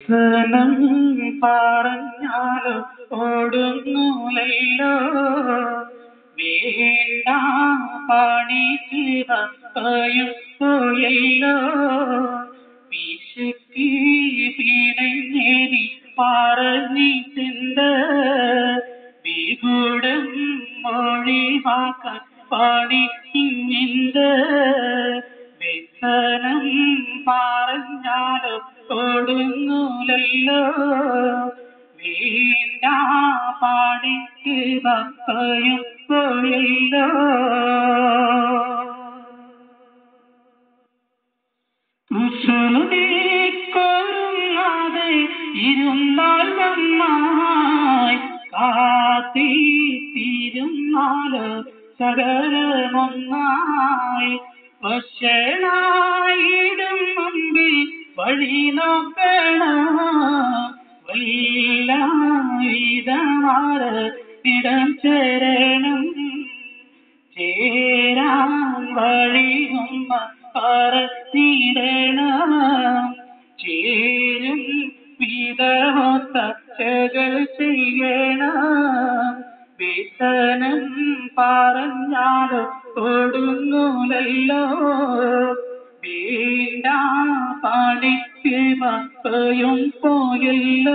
സനം പറഞ്ഞാലും ഓടുന്നൂലല്ലോ വേണ്ട പണിക്ക് വക്കയും പോയല്ലോ പിശുക്കി പിണഞ്ഞേനി പറഞ്ഞിട്ടുണ്ട് വിഗൂഢം മൊഴിവാക്കാൻ പണി ഇങ്ങിണ്ട് വ്യസനം പറഞ്ഞാലും കൊടുങ്ങൂലല്ലോ വേണ്ട പാടിക്ക് ഭക്തയും പോയല്ലോ കുസുരുതിക്കൊരുങ്ങാതെ ഇരുന്നാൽ നന്നായി കാത്തിരുന്നാല് സകലമൊന്നായി വശനായിടും മുമ്പിൽ വഴി നോക്കണം വല്ലായിതമാറ് ഇടം ചേരണം ചേരാൻ വഴിയുമ്മ പറഞ്ഞിടണം ചേരും വിധമൊത്ത ചകൾ ചെയ്യണം വേതനം പറഞ്ഞാലോ കൊടുങ്ങൂലല്ലോ വേണ്ട പണിക്ക് മക്കയും പോയല്ലോ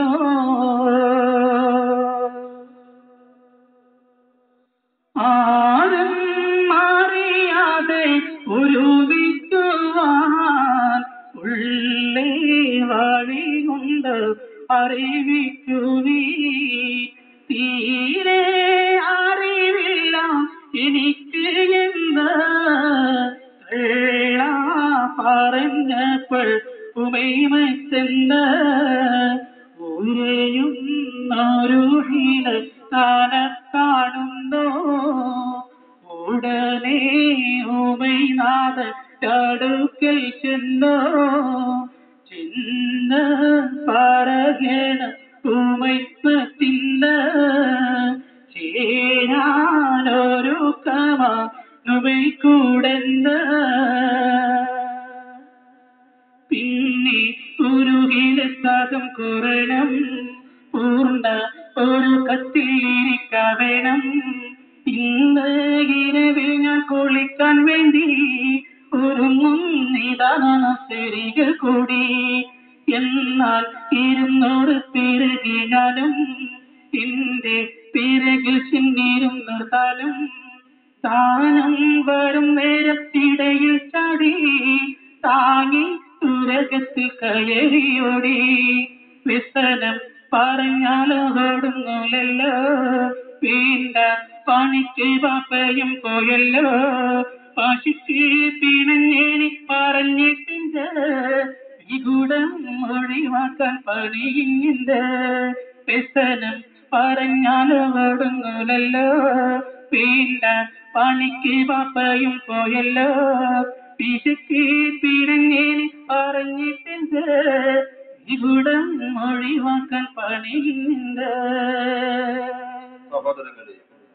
ആരും അറിയാതെ ഒരു വിറ്റുവാൻ ഉള്ളേ വഴി കൊണ്ട് അറിവിക്കുവീ തീരെ അറിവില്ല എനിക്ക് എന്ത് കള്ള പറഞ്ഞപ്പോൾ ഉമൈമച്ചെന്ന് ഊരയും നരുഹിന് താന കാണുന്നു ഉടനെ ഉമൈനാഥ അടുക്കൽ ചെന്നു ചിന്ന പറയണ ഉമൈപ്പത്തിന്ന് ചേരാനൊരു കമ നുമൈക്കൂടെന്ന് പിന്നെ ഉരുകിലെത്താതും കുറണം പൂർണ്ണ ഒരു കത്തിലിരിക്ക വേണം ഇന്ന് ഇരവിൽ ഞാൻ കുളിക്കാൻ വേണ്ടി ഒരുങ്ങും നിതാനസരികൾ കൂടി എന്നാൽ ഇരുന്നോട് പിറകിനാലും എന്റെ പിറകിൽ ചെന്നിരും നിർത്താലും താനും വരും നേരത്തിടയിൽ ചാടി താങ്ങി തുരകത്തിൽ കയറിയോടി വ്യസനം പറഞ്ഞാലോ ഓടുന്നൂലല്ലോ വേണ്ട പണിക്ക് പാപ്പയും പോയല്ലോ പശുക്ക് പിണഞ്ഞേനി പറഞ്ഞിട്ടുണ്ട് വിഗൂഢം ഒഴിവാക്കാൻ പണിയുന്നുണ്ട് വ്യസനം പറഞ്ഞാലോ ഓടുന്നൂലല്ലോ വേണ്ട പണിക്ക് പാപ്പയും പോയല്ലോ പിശുക്ക് പിണഞ്ഞേനി പറഞ്ഞിട്ടുണ്ട് വിഗൂഢം ഒഴിവാക്കാൻ പണിയുന്നുണ്ട് സഹോദരങ്ങളെ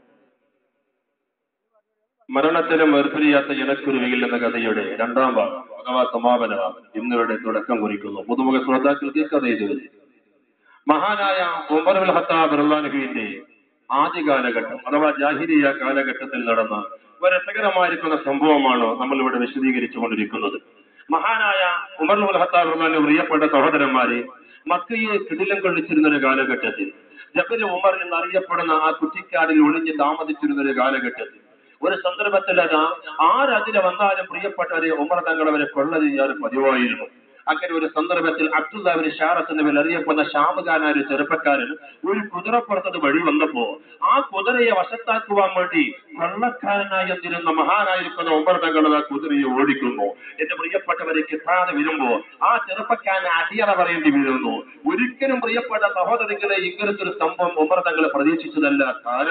മരണത്തിലും വേർപിരിയാത്ത ഇണക്കുരുവികൾ എന്ന കഥയുടെ രണ്ടാം ഭാഗം അഥവാ സമാപനമാണ് ഇന്നിവിടെ തുടക്കം കുറിക്കുന്നു പുതുമുഖ ശ്രോതാക്കൾക്ക് കഥ എഴുതി മഹാനായ ഉമറുൽ ഹത്താബ് റഹ്ലാനുഹുവിന്റെ ആദ്യ കാലഘട്ടം അഥവാ ജാഹിരിയ കാലഘട്ടത്തിൽ നടന്ന ഒരു രസകരമായിരിക്കുന്ന സംഭവമാണ് നമ്മൾ ഇവിടെ വിശദീകരിച്ചു കൊണ്ടിരിക്കുന്നത് മഹാനായ ഉമർ ഹത്താബ് റഹ്ലാനു പ്രിയപ്പെട്ട സഹോദരന്മാരെ മക്കയെ കിടിലം കൊള്ളിച്ചിരുന്ന ഒരു കാലഘട്ടത്തിൽ ജബൽ ഉമർ എന്നറിയപ്പെടുന്ന ആ കുറ്റിക്കാടിൽ ഒളിഞ്ഞ് താമസിച്ചിരുന്ന ഒരു കാലഘട്ടത്തിൽ ഒരു സന്ദർഭത്തിൽ അത് ആരതിരെ വന്നാലും പ്രിയപ്പെട്ടവരെ ഉമർ തങ്ങളവരെ കൊള്ള ചെയ്യാൻ പതിവായിരുന്നു അങ്ങനെ ഒരു സന്ദർഭത്തിൽ അബ്ദുല്ലാവിന് ഷാറത്ത് എന്നിവർ അറിയപ്പെടുന്ന ഷാമുഖാനായ ഒരു ചെറുപ്പക്കാരൻ ഒരു കുതിരപ്പുറത്തത് വഴി വന്നപ്പോ ആ കുതിരയെ വശത്താക്കുവാൻ വേണ്ടി കൊള്ളക്കാരനായി എന്തിരുന്ന മഹാനായിരിക്കുന്ന ഉമർ തങ്ങൾ ആ കുതിരയെ ഓടിക്കുന്നു എന്റെ പ്രിയപ്പെട്ടവരെ കിട്ടാതെ വരുമ്പോ ആ ചെറുപ്പക്കാരനെ അടിയറ പറയേണ്ടി വീഴുന്നു ഒരിക്കലും പ്രിയപ്പെട്ട സഹോദരങ്ങളെ ഇങ്ങനത്തെ ഒരു സംഭവം ഉമർ തങ്ങൾ പ്രതീക്ഷിച്ചതല്ല കാരണം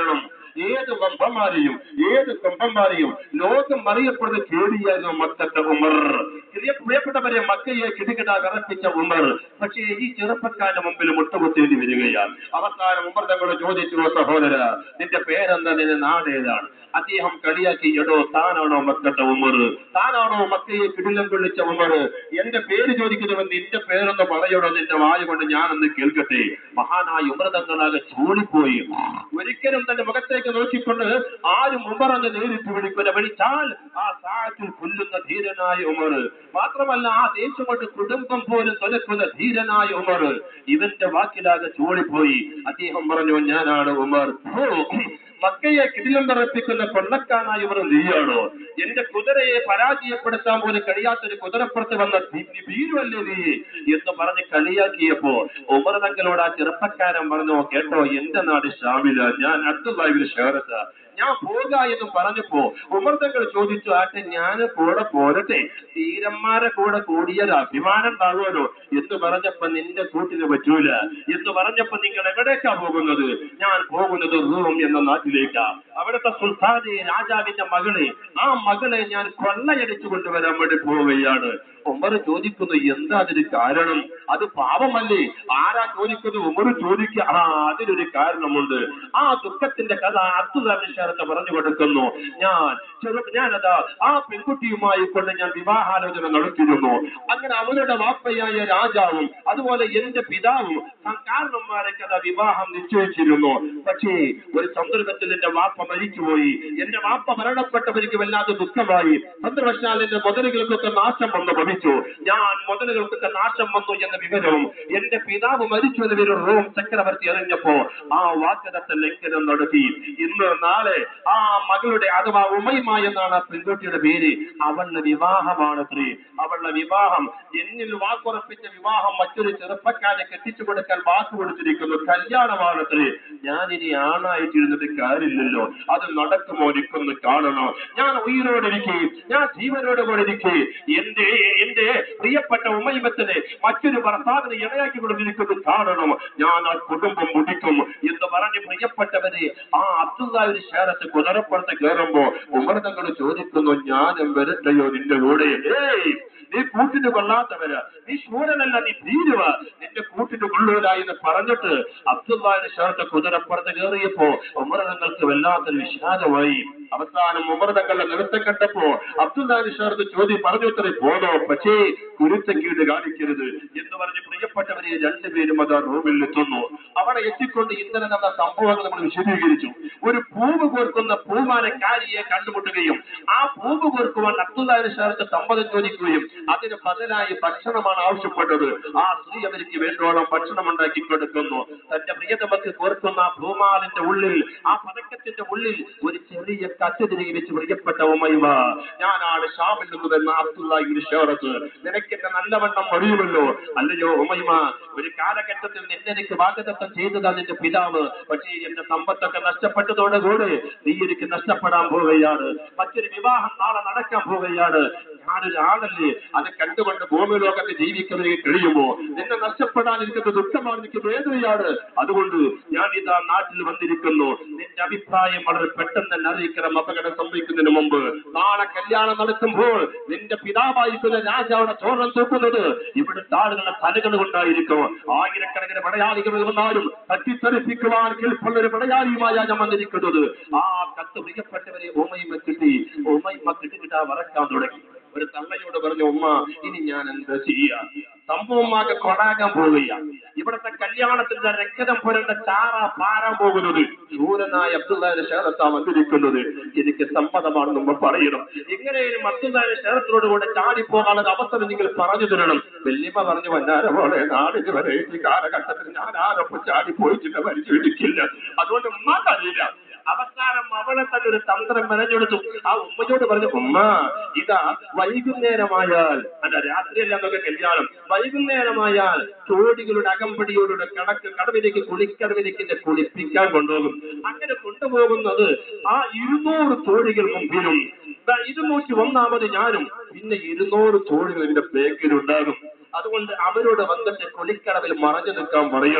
ഏത് വമ്പന്മാരെയും ഏത് കൊമ്പന്മാരെയും ലോകം അറിയപ്പെടുന്ന കേടിയായിരുന്നു മക്കത്തെ ഉമർ പ്രിയ- പ്രിയപ്പെട്ടവരെ മക്കയെ കിടുകിട വിറപ്പിച്ച ഉമർ പക്ഷേ ഈ ചെറുപ്പക്കാരന്റെ മുമ്പിൽ മുട്ടുകുത്തേണ്ടി വരികയാണ് അവസാനം ഉമർ തങ്ങളോട് ചോദിച്ചു സഹോദര നിന്റെ പേരെന്താ നിന്റെ നാട് ഏതാണ് അദ്ദേഹം കളിയാക്കി എടോ താനാണോ മക്കത്തെ ഉമർ താനാണോ മക്കയെ കിടിലം കൊള്ളിച്ച ഉമർ എന്റെ പേര് ചോദിക്കുന്നവൻ നിന്റെ പേരൊന്ന് പറയണോ നിന്റെ വായ കൊണ്ട് ഞാനൊന്ന് കേൾക്കട്ടെ മഹാനായ ഉമർ തങ്ങളാകെ ചൂളിപ്പോയി ഒരിക്കലും തന്റെ മുഖത്തേക്ക് നോക്കിക്കൊണ്ട് ആരും ഉമർ എന്ന് നേരിട്ട് വിളിക്കില്ല വിളിച്ചാൽ ആ സാഹത്തിൽ കൊല്ലുന്ന ധീരനായ ഉമർ മാത്രമല്ല ആ ദേശം കൊണ്ട് കുടുംബം പോലും തുലക്കുന്ന ധീരനായ ഉമർ ഇവന്റെ വാക്കിലാകെ ചൂളിപ്പോയി അദ്ദേഹം പറഞ്ഞു ഞാനാണ് ഉമർ ഓ, മക്കയെ കിടിലം വിറപ്പിക്കുന്ന കൊള്ളക്കാനായി ഇവർ നീയാണോ എന്റെ കുതിരയെ പരാജയപ്പെടുത്താൻ പോലും കഴിയാത്തൊരു കുതിരപ്പുറത്ത് വന്ന ഭീ- ഭീരുവല്ലേ നീ എന്ന് പറഞ്ഞ് കളിയാക്കിയപ്പോ ഉമർ തങ്ങളോട് ആ ചെറുപ്പക്കാരൻ പറഞ്ഞു കേട്ടോ എന്റെ നാട് ഷാമില ഞാൻ അബ്ദുല്ലാഹിബിൻ ഷേറത്ത ഞാൻ പോക എന്ന് പറഞ്ഞപ്പോ ഉമർ തങ്ങൾ ചോദിച്ചു ആട്ടെ ഞാൻ കൂടെ പോരട്ടെ തീരന്മാരെ കൂടെ കൂടിയാൽ അഭിമാനം ഉണ്ടാകുമല്ലോ എന്ന് പറഞ്ഞപ്പോ നിന്റെ കൂട്ടിന് പറ്റൂല എന്ന് പറഞ്ഞപ്പോ നിങ്ങൾ എവിടേക്കാ പോകുന്നത് ഞാൻ പോകുന്നത് റൂം എന്ന നാട്ടിലേക്കാ അവിടുത്തെ സുൽത്താനെ രാജാവിന്റെ മകളെ ആ മകളെ ഞാൻ കൊള്ളയടിച്ചു കൊണ്ടുവരാൻ വേണ്ടി പോവുകയാണ് ഉമർ ചോദിക്കുന്നു എന്താ അതിന് കാരണം അത് പാപമല്ലേ ആരാ ചോദിക്കുന്നു ഉമർ ചോദിക്കുക ആ അതിനൊരു കാരണമുണ്ട് ആ ദുഃഖത്തിന്റെ കഥ അർത്ഥത്തെ പറഞ്ഞു കൊടുക്കുന്നു ഞാൻ ചെറു ഞാനതാ ആ പെൺകുട്ടിയുമായി കൊണ്ട് ഞാൻ വിവാഹാലോചന നടത്തിയിരുന്നു അങ്ങനെ അവരുടെ വാപ്പയായ രാജാവും അതുപോലെ എന്റെ പിതാവും ആ കാരണന്മാരൊക്കെ അതാ വിവാഹം നിശ്ചയിച്ചിരുന്നു പക്ഷേ ഒരു സന്ദർഭത്തിൽ എന്റെ വാപ്പ മരിച്ചുപോയി എന്റെ വാപ്പ മരണപ്പെട്ടവർക്ക് വല്ലാതെ ദുഃഖമായി സന്ദർഭശാൽ എന്റെ മുതലുകൾക്കൊക്കെ നാശം വന്നു ഭവിച്ചു ഞാൻ മുതലുകൾക്കൊക്കെ നാശം വന്നു എന്ന വിവരവും എന്റെ പിതാവ് മരിച്ചു എന്ന വിവരം റോം ചക്രവർത്തി അറിഞ്ഞപ്പോ ആ വാഗ്ദത്ത ലംഘനം നടത്തി ഇന്ന് നാളെ ആ മകളുടെ അഥവാ ഉമൈമ എന്നാണ് ആ പെൺകുട്ടിയുടെ പേര് അവളുടെ വിവാഹമാണ് സ്ത്രീ അവളുടെ വിവാഹം എന്നിൽ വാക്കുറപ്പിച്ച വിവാഹം മറ്റൊരു ചെറുപ്പക്കാരെ കെട്ടിച്ചു കൊടുക്കാൻ വാക്ക് കൊടുത്തിരിക്കുന്നു കല്യാണമാണ് സ്ത്രീ ഞാനിനി ആണായിട്ടിരുന്നത് കാര്യമില്ലല്ലോ അത് നടക്കുമോ എനിക്കൊന്ന് കാണണോ ഞാൻ ഉയിരോടിരിക്കെ ഞാൻ ജീവനോട് കൂടെ ഇരിക്കെ എന്റെ എന്റെ പ്രിയപ്പെട്ട ഉമ്മയത്തിന് മറ്റൊരു ഭർത്താവിനെ ഇണയാക്കി കൊണ്ടിരിക്കുന്നത് കാണണം ഞാൻ ആ കുടുംബം മുടിക്കും എന്ന് പറഞ്ഞ് പ്രിയപ്പെട്ടവരെ ആ അബ്ദുല്ലാവിന് ശേരത്ത് കുതിരപ്പുറത്ത് കയറുമ്പോ ഉമർ തങ്ങൾ ചോദിക്കുന്നു ഞാൻ വരട്ടെയോ നിന്റെ കൂടെ ഏയ് നീ കൂട്ടിന് കൊള്ളാത്തവര് നീ ശൂരനല്ല നീ ഭീരുവ നിന്റെ കൂട്ടിന് കൊള്ളൂല എന്ന് പറഞ്ഞിട്ട് അബ്ദുല്ലാഹിന്റെ ഷർട്ട് കുതിരപ്പുറത്ത് കയറിയപ്പോ ഉമർതങ്ങൾക്ക് വല്ലാത്തൊരു വിഷാദമായി അവസാനം ഉമർതങ്ങളുടെ നൃത്തം കണ്ടപ്പോ അബ്ദുല്ലാഹിന്റെ ഷർട്ട് ചോദ്യം പറഞ്ഞു ഇത്രയും പോന്നോ പക്ഷേ കുരുത്തക്കീട് കാണിക്കരുത് എന്ന് പറഞ്ഞ് പ്രിയപ്പെട്ടവരെ രണ്ടുപേരും അത് ആ റൂമിൽ എത്തുന്നു അവിടെ എത്തിക്കൊണ്ട് ഇന്നലെ നടന്ന സംഭവങ്ങൾ നമ്മൾ വിശദീകരിച്ചു ഒരു പൂവ് കോർക്കുന്ന പൂമാനക്കാരിയെ കണ്ടുമുട്ടുകയും ആ പൂവ് കോർക്കുവാൻ അബ്ദുല്ലാഹിന്റെ ഷർട്ട് സമ്മതം ചോദിക്കുകയും അതിന് ബദലായി ഭക്ഷണമാണ് ആവശ്യപ്പെട്ടത് ആ സ്ത്രീ അവർക്ക് വേണ്ടോളം ഭക്ഷണം ഉണ്ടാക്കി കൊടുക്കുന്നു തന്റെ പ്രിയതമക്ക് കോർക്കുന്ന ആ പൂമാലിന്റെ ഉള്ളിൽ ആ പതക്കത്തിന്റെ ഉള്ളിൽ ഒരു ചെറിയ കത്ത് തിരികെ വെച്ച് പ്രിയപ്പെട്ട ഉമൈവ ഞാനാണ് ഷാമിൽ നിന്ന് വരുന്ന അബ്ദുല്ലാഹിന്റെ ഷേറത്ത് നിനക്കെന്നെ നല്ലവണ്ണം അറിയുമല്ലോ അല്ലയോ ഉമൈമ ഒരു കാലഘട്ടത്തിൽ നിന്നെ എനിക്ക് വാഗ്ദത്തം ചെയ്തതാ നിന്റെ പിതാവ് പക്ഷേ എന്റെ സമ്പത്തൊക്കെ നഷ്ടപ്പെട്ടതോടുകൂടി നീ എനിക്ക് നഷ്ടപ്പെടാൻ പോവുകയാണ് മറ്റൊരു വിവാഹം നാളെ നടക്കാൻ പോവുകയാണ് ഞാനൊരു ആളല്ലേ അത് കണ്ടുകൊണ്ട് ഭൂമി ലോകത്ത് ജീവിക്കുന്നതിന് കഴിയുമോ നിന്നെ നഷ്ടപ്പെടാൻ എനിക്ക് ദുഃഖമാണ് എനിക്ക് വേദനയാണ് അതുകൊണ്ട് ഞാൻ ഇതാ നാട്ടിൽ വന്നിരിക്കുന്നു നിന്റെ അഭിപ്രായം വളരെ പെട്ടെന്ന് തന്നെ അറിയിക്കണം അപകടം സംഭവിക്കുന്നതിന് മുമ്പ് നാളെ കല്യാണം നടക്കുമ്പോൾ നിന്റെ പിതാവായിരിക്കുന്ന രാജാവിടെ ചോരം തൂക്കുന്നത് ഇവിടുത്തെ ആളുകളുടെ തലകൾ കൊണ്ടായിരിക്കും ആയിരക്കണക്കിന് പടയാളികൾ വന്നാലും തട്ടിത്തെറിപ്പിക്കുവാൻ കേൾപ്പുള്ള ഒരു പടയാളിയുമായ ഞാൻ വന്നിരിക്കുന്നത് ആ കത്ത് പ്രിയപ്പെട്ടവരെ ഓമയിമ കിട്ടി ഓമയിമ കിട്ടിക്കിട്ടാ വറക്കാൻ തുടങ്ങി ഒരു തള്ളയോട് പറഞ്ഞു ഉമ്മ ഇനി ഞാൻ എന്താ ചെയ്യാ സംഭവമാകെ കൊടാകാൻ പോവുകയാണ് ഇവിടുത്തെ കല്യാണത്തിന്റെ രക്തം പുരണ്ട ചാറ പാരാൻ പോകുന്നത് ശൂരനായ അബ്ദുല്ലാന്റെ ക്ഷേത്രത്താ വന്നിരിക്കുന്നത് എനിക്ക് സമ്മതമാണെന്ന് മുമ്പ് പറയണം എങ്ങനെയും അബ്ദുല്ലാന്റെ ക്ഷേത്രത്തിനോട് കൂടെ ചാടിപ്പോകാനുള്ള അവസരം നിങ്ങൾ പറഞ്ഞു തരണം വല്യമ്മ പറഞ്ഞു വന്നാരെ പോലെ നാടിന് വരെ ഈ കാലഘട്ടത്തിൽ ഞാൻ ആരൊപ്പം ചാടി പോയിച്ചിട്ട് പരിശീലിക്കില്ല അതുകൊണ്ട് ഉമ്മ അറിയില്ല അവസാനം അവളെ തന്നെ ഒരു തന്ത്രം മെനഞ്ഞെടുത്തു ആ ഉമ്മയോട് പറഞ്ഞു ഉമ്മ ഇതാ വൈകുന്നേരമായാൽ അല്ല രാത്രിയല്ല എന്നൊക്കെ കല്യാണം വൈകുന്നേരമായാൽ തോടികളുടെ അകമ്പടിയോടുടെ കടക്ക് കടവിലേക്ക് കുളിക്കടവിലേക്ക് എന്നെ കുളിപ്പിക്കാൻ കൊണ്ടുപോകും അങ്ങനെ കൊണ്ടുപോകുന്നത് ആ ഇരുന്നൂറ് തോഴികൾ മുമ്പിലും ദാ ഇരുന്നൂറ്റി ഒന്നാമത് ഞാനും പിന്നെ ഇരുന്നൂറ് തോഴികൾ എന്റെ ബേക്കിലുണ്ടാകും അതുകൊണ്ട് അവരോട് വന്നിട്ട് കുളിക്കടവിൽ മറഞ്ഞു നിൽക്കാൻ പറയണം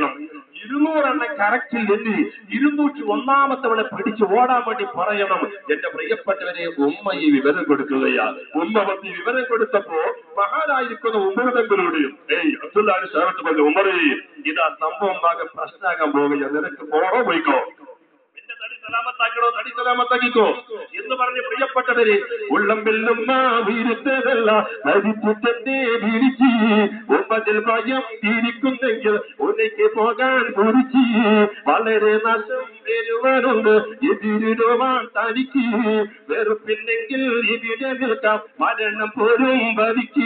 ഇരുന്നൂറെണ്ണം കറക്റ്റിൽ എണ്ണി ഇരുന്നൂറ്റി ഒന്നാമത്തവളെ പിടിച്ചു ഓടാൻ വേണ്ടി പറയണം എന്റെ പ്രിയപ്പെട്ടവരെ ഉമ്മ ഈ വിവരം കൊടുക്കുകയാണ് ഉമ്മ വന്ന് ഈ വിവരം കൊടുത്തപ്പോ മഹാനായിരിക്കുന്ന ഉമ്മറതങ്ങളോടെയും ഏയ് അബ്ദുല്ലാഹി സാറത്ത് പറഞ്ഞു ഉമ്മറേ ഇതാ സംഭവം ഭാഗം പ്രശ്നമാകാൻ പോവുകയാണ് നിനക്ക് പോണോ പോയിക്കോ എന്റെ തടി സലാമത്താക്കണോ തടി സലാമത്താക്കിക്കോ എന്ന് പറഞ്ഞ് പ്രിയപ്പെട്ടവരെ ഉള്ളം വെല്ലും വീരുത്തതല്ല മരിച്ചു തന്നെ വിളിച്ച് ഒമ്പതിൽ ഭയം തിരിക്കുന്നെങ്കിൽ ഒന്നിക്ക് പോകാൻ കുറിച്ച് വളരെ നഷ്ടം വരുവാനുണ്ട് എതിരിടുവാൻ തനിക്ക് വെറുപ്പില്ലെങ്കിൽ ഇവിടെ നിൽക്കാം മരണം പോലും ഭരിക്ക്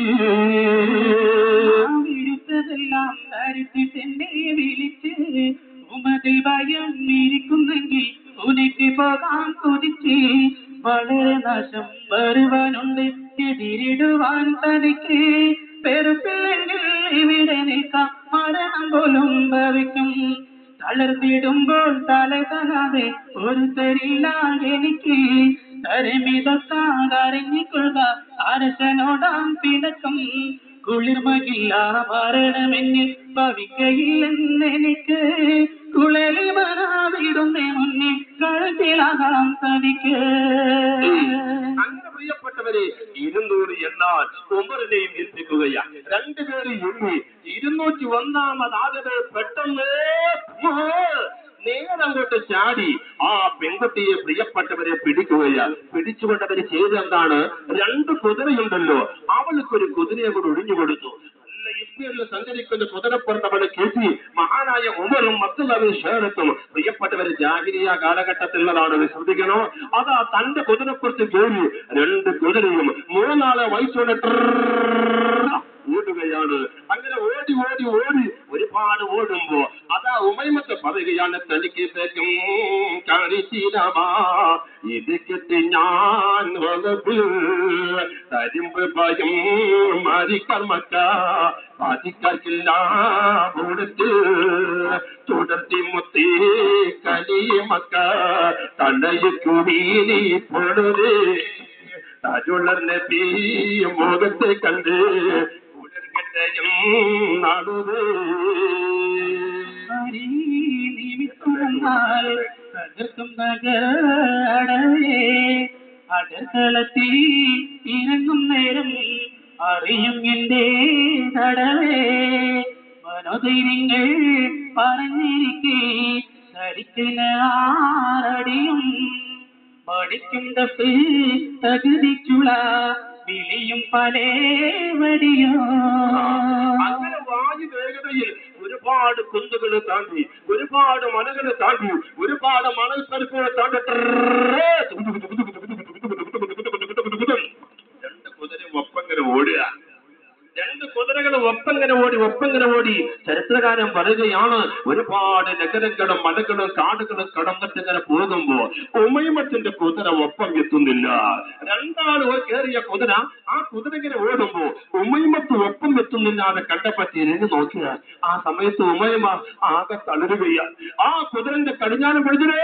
വിരുദ്ധതെല്ലാം ധരിച്ചിട്ടെന്നെ വിളിച്ച് ഉമതിൽ ഭയം ഇരിക്കുന്നെങ്കിൽ ഉനക്ക് പോകാൻ കൊതിച്ച് വളരെ നാശം വരുവാനുണ്ട് എതിരിടുവാൻ തനിക്ക് പെരുപ്പില്ലെങ്കിൽ ഇവിടെ നിൽക്കാം മരണം പോലും ഭവിക്കും തളർത്തിടുമ്പോൾ തല തരാതെ ഒരു തരില്ല എനിക്ക് തരമിതൊക്കാതറിഞ്ഞിക്കൊള്ളുക അരസനോടാം പിണക്കം കുളിർമകില്ല മരണമെന്നിൽ ഭവിക്കയില്ലെന്നെനിക്ക് കുളലി മനാവിടുന്ന മുന്നിൽ കഴുത്തിലാകാം തനിക്ക് അങ്ങനെ പ്രിയപ്പെട്ടവരെ ഇരുന്നൂറ് എണ്ണാൻ ഉമറിനെയും ഏൽപ്പിക്കുകയാണ് രണ്ടുപേര് എണ്ണി ഇരുന്നൂറ്റി ഒന്നാമത് ആകെ പെട്ടെന്ന് നേരങ്ങോട്ട് ചാടി ആ പെൺകുട്ടിയെ പ്രിയപ്പെട്ടവരെ പിടിക്കുകയാണ് പിടിച്ചുകൊണ്ടവര് ചെയ്തെന്താണ് രണ്ട് കുതിരയുണ്ടല്ലോ അവൾക്കൊരു കുതിരയെ കൂടെ ഒഴിഞ്ഞു കൊടുത്തു നല്ല ഇസ്മയിൽ സഞ്ചരിക്കുന്ന കുതിരപ്പുറത്ത് അവളെ കയറ്റി മഹാനായ ഉമറും മറ്റുള്ളവരും ഷേറത്തും പ്രിയപ്പെട്ടവര് ജാഹിരിയ കാലഘട്ടത്തിലുള്ളതാണ് ശ്രദ്ധിക്കണോ അതാ തന്റെ കുതിരപ്പുറത്ത് കയറി രണ്ട് കുതിരയും മൂന്നാളെ വയസ്സോടെ ഓടുകയാണ് അങ്ങനെ ഓടി ഓടി ഓടി ഒരുപാട് ഓടുമ്പോ അതാ ഉമൈമത്ത് പറയുകയാണ് തനിക്ക് തരും കാണിച്ചിരമാ ഇത് കിട്ടി ഞാൻ വലത് തരുമ്പ് ഭയം മരിക്കർമ്മക്ക ബാധിക്കില്ല കൊടുത്ത് തുടർത്തി മുത്തി കലിയമക്ക തണ്ടയ്ക്കു വീണി പൊഴുതേ താജുള്ളർ നബി മുഖത്തെ കണ്ട് ഉടർകട്ടയും നടുവേ ഹരി നിമിത്തമെന്നാൽ തകർക്കും നഗരടവേ അടർക്കളത്തിൽ ഇറങ്ങും നേരം അറിയും എന്റെ തടവേ മനോധൈര്യങ്ങൾ പറഞ്ഞിരിക്കെ ധരിക്കുന്ന ആറടിയും പഠിക്കും തപ്പ് തകുതിച്ചുള വിളിയും പലേ വടിയോ അങ്ങനെ വായു വേഗതയിൽ ഒരുപാട് കുന്നുകൾ താണ്ടി ഒരുപാട് മലകൾ താണ്ടി ഒരുപാട് മണൽ പരപ്പുകൾ താണ്ടി രണ്ട് കുതിര ഒപ്പങ്ങനെ ഓടുക രണ്ട് കുതിരകൾ ഒപ്പങ്ങനെ ഓടി ഒപ്പങ്ങനെ ഓടി ചരിത്രകാരൻ പറയുകയാണ് ഒരുപാട് നഗരങ്ങളും മലകളും കാടുകളും കടന്നിട്ട് ഇങ്ങനെ പോകുമ്പോ ഉമയമത്തിന്റെ കുതിര ഒപ്പം എത്തുന്നില്ല രണ്ടാൾ കയറിയ കുതിര ആ കുതിര ഇങ്ങനെ ഓടുമ്പോ ഉമയമത്ത് ഒപ്പം എത്തുന്നില്ലാതെ കണ്ടപ്പോ തിരിഞ്ഞു നോക്കിയ ആ സമയത്ത് ഉമയമ ആകെ തളരുകയാണ് ആ കുതിരന്റെ കടിഞ്ഞാനം പിടിച്ചിട്ടേ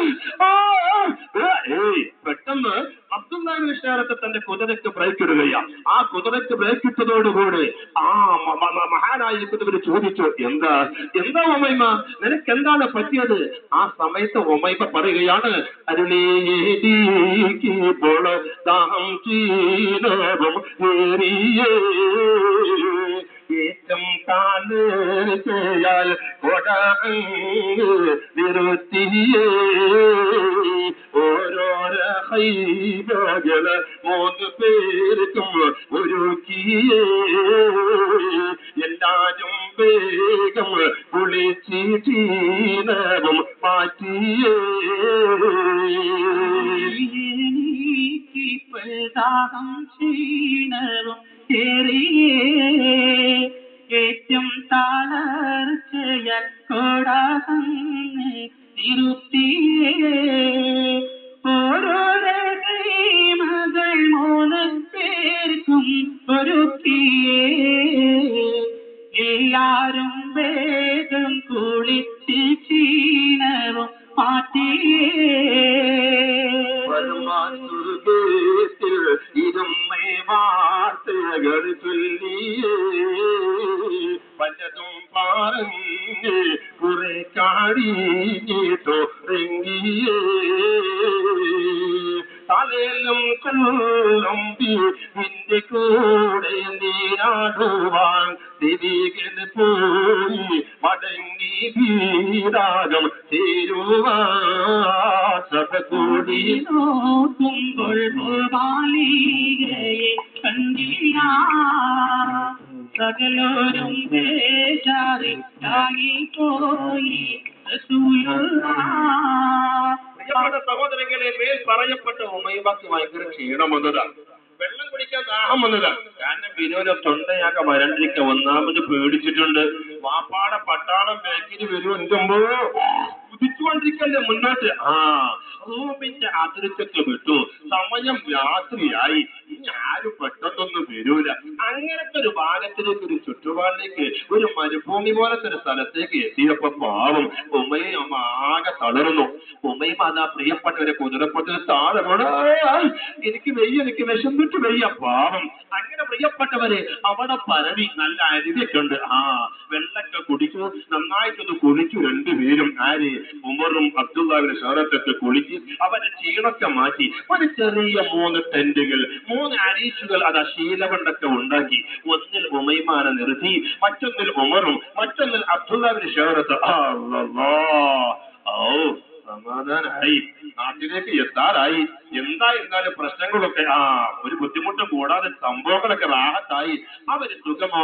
ഏയ് പെട്ടെന്ന് അബ്ദുല്ലാഹിബിൻ ഷാരത്തെ തന്റെ കുതിരക്ക് ബ്രേക്ക് ഇടുകയാണ് ആ കുതിരക്ക് ബ്രേക്ക് ഇട്ടതോടുകൂടി ആ മ- മ- മ- മഹാനായിരിക്കുന്നവര് ചോദിച്ചു എന്താ എന്താ ഒമൈമ നിനക്ക് എന്താണ് പറ്റിയത് ആ സമയത്ത് ഒമൈമ പറയുകയാണ് അരുളേപ്പോൾ ദാഹം ചീനവും ഏറിയേ ഏറ്റം താല് ചെയ്യാൽ കൊട നിറുത്തിയേ ഓരോരോ ഹൈബകള് മൂന്ന് പേർക്കും ഒരുക്കിയേ എല്ലാരും വേഗം കുളിച്ചീനവും മാറ്റിയേ എനിക്കിപ്പോഴാകം ക്ഷീണവും ഏറിയേ ഏറ്റവും താളർച്ചയാൽ കോടാകന്ന് തിരുത്തിയേ ഓരോരോ മകൾ മൂന്ന് പേർക്കും ഒരുക്കിയേ എല്ലാരും വേഗം കുളിച്ച് ക്ഷീണവും മാറ്റിയേ പരമാസുരത്തിൽ ഇരുമ്മേ വാർത്തകൾ ചൊല്ലിയേ പലതും പറഞ്ഞു കുറെ കാടിഞ്ഞിട്ടോ റിങ്ങിയേ തലയിലും കൊള്ളമ്പി നിന്റെ കൂടെ നീരാടുവാൻ ദിവികൾ പോയി മടങ്ങി വീരാഗം ചേരുവാ സഭ കൂടി നോക്കുമ്പോൾ ബാലികയെ കണ്ടില്ല സകലോരും ദേശാറിട്ടായി പോയി പ്രിയപ്പെട്ട സഹോദരങ്ങളെ മേൽ പറയപ്പെട്ട ഉമൈബക്ക് ഭയങ്കര ക്ഷീണം വന്നതാണ് വെള്ളം കുടിക്കാൻ ദാഹം വന്നതാണ് കാരണം ബിനുവിന്റെ തൊണ്ടയാകെ വരണ്ടിരിക്ക ഒന്നാമത് പേടിച്ചിട്ടുണ്ട് വാപ്പാടെ പട്ടാളം ബാക്കിന് വരും എന്തുമ്പോ കുതിച്ചുകൊണ്ടിരിക്കല്ലേ മുന്നോട്ട് ആ റൂമിന്റെ അതിർക്കൊക്കെ വിട്ടു സമയം രാത്രിയായി ഇനി ആരും പെട്ടെന്നൊന്നും വരൂല അങ്ങനത്തെ ഒരു ഭാഗത്തിലേക്ക് ഒരു ചുറ്റുപാടിലേക്ക് ഒരു മരുഭൂമി പോലത്തെ ഒരു സ്ഥലത്തേക്ക് എത്തിയപ്പോ പാവം ഉമ്മയും അമ്മ ആകെ തളർന്നു ഉമ്മയും അതാ പ്രിയപ്പെട്ടവരെ കുതിരപ്പെട്ടത് താഴെ വീണ്, "ആ, എനിക്ക് വെയ്യ എനിക്ക് വിശന്നിട്ട് വെയ്യ പാവം അങ്ങനെ പ്രിയപ്പെട്ടവരെ അവിടെ പരവി നല്ല അരുവിയൊക്കെ ഉണ്ട് ആ വെള്ളൊക്കെ കുടിച്ചു നന്നായിട്ടൊന്ന് കുളിച്ചു രണ്ടുപേരും ആര് ഉമറും അബ്ദുല്ലാവിന്റെ ഷാറത്തൊക്കെ കുളിച്ച് അവരുടെ ക്ഷീണൊക്കെ മാറ്റി ഒരു ചെറിയ മൂന്ന് ടെന്റുകൾ മൂന്ന് അരീച്ചുകൾ അത് ശീലകൊണ്ടൊക്കെ ഉണ്ടാക്കി ഒന്നിൽ ഉമൈമാനെ നിർത്തി മറ്റൊന്നിൽ ഉമറും മറ്റൊന്നിൽ അബ്ദുല്ലാവിന്റെ ഷാറത്ത് ഓ സമാധാനായി നാട്ടിലേക്ക് എത്താറായി എന്താ എന്നാലും പ്രശ്നങ്ങളൊക്കെ ആ ഒരു ബുദ്ധിമുട്ടും കൂടാതെ സംഭവങ്ങളൊക്കെ റാഹത്തായി അവര്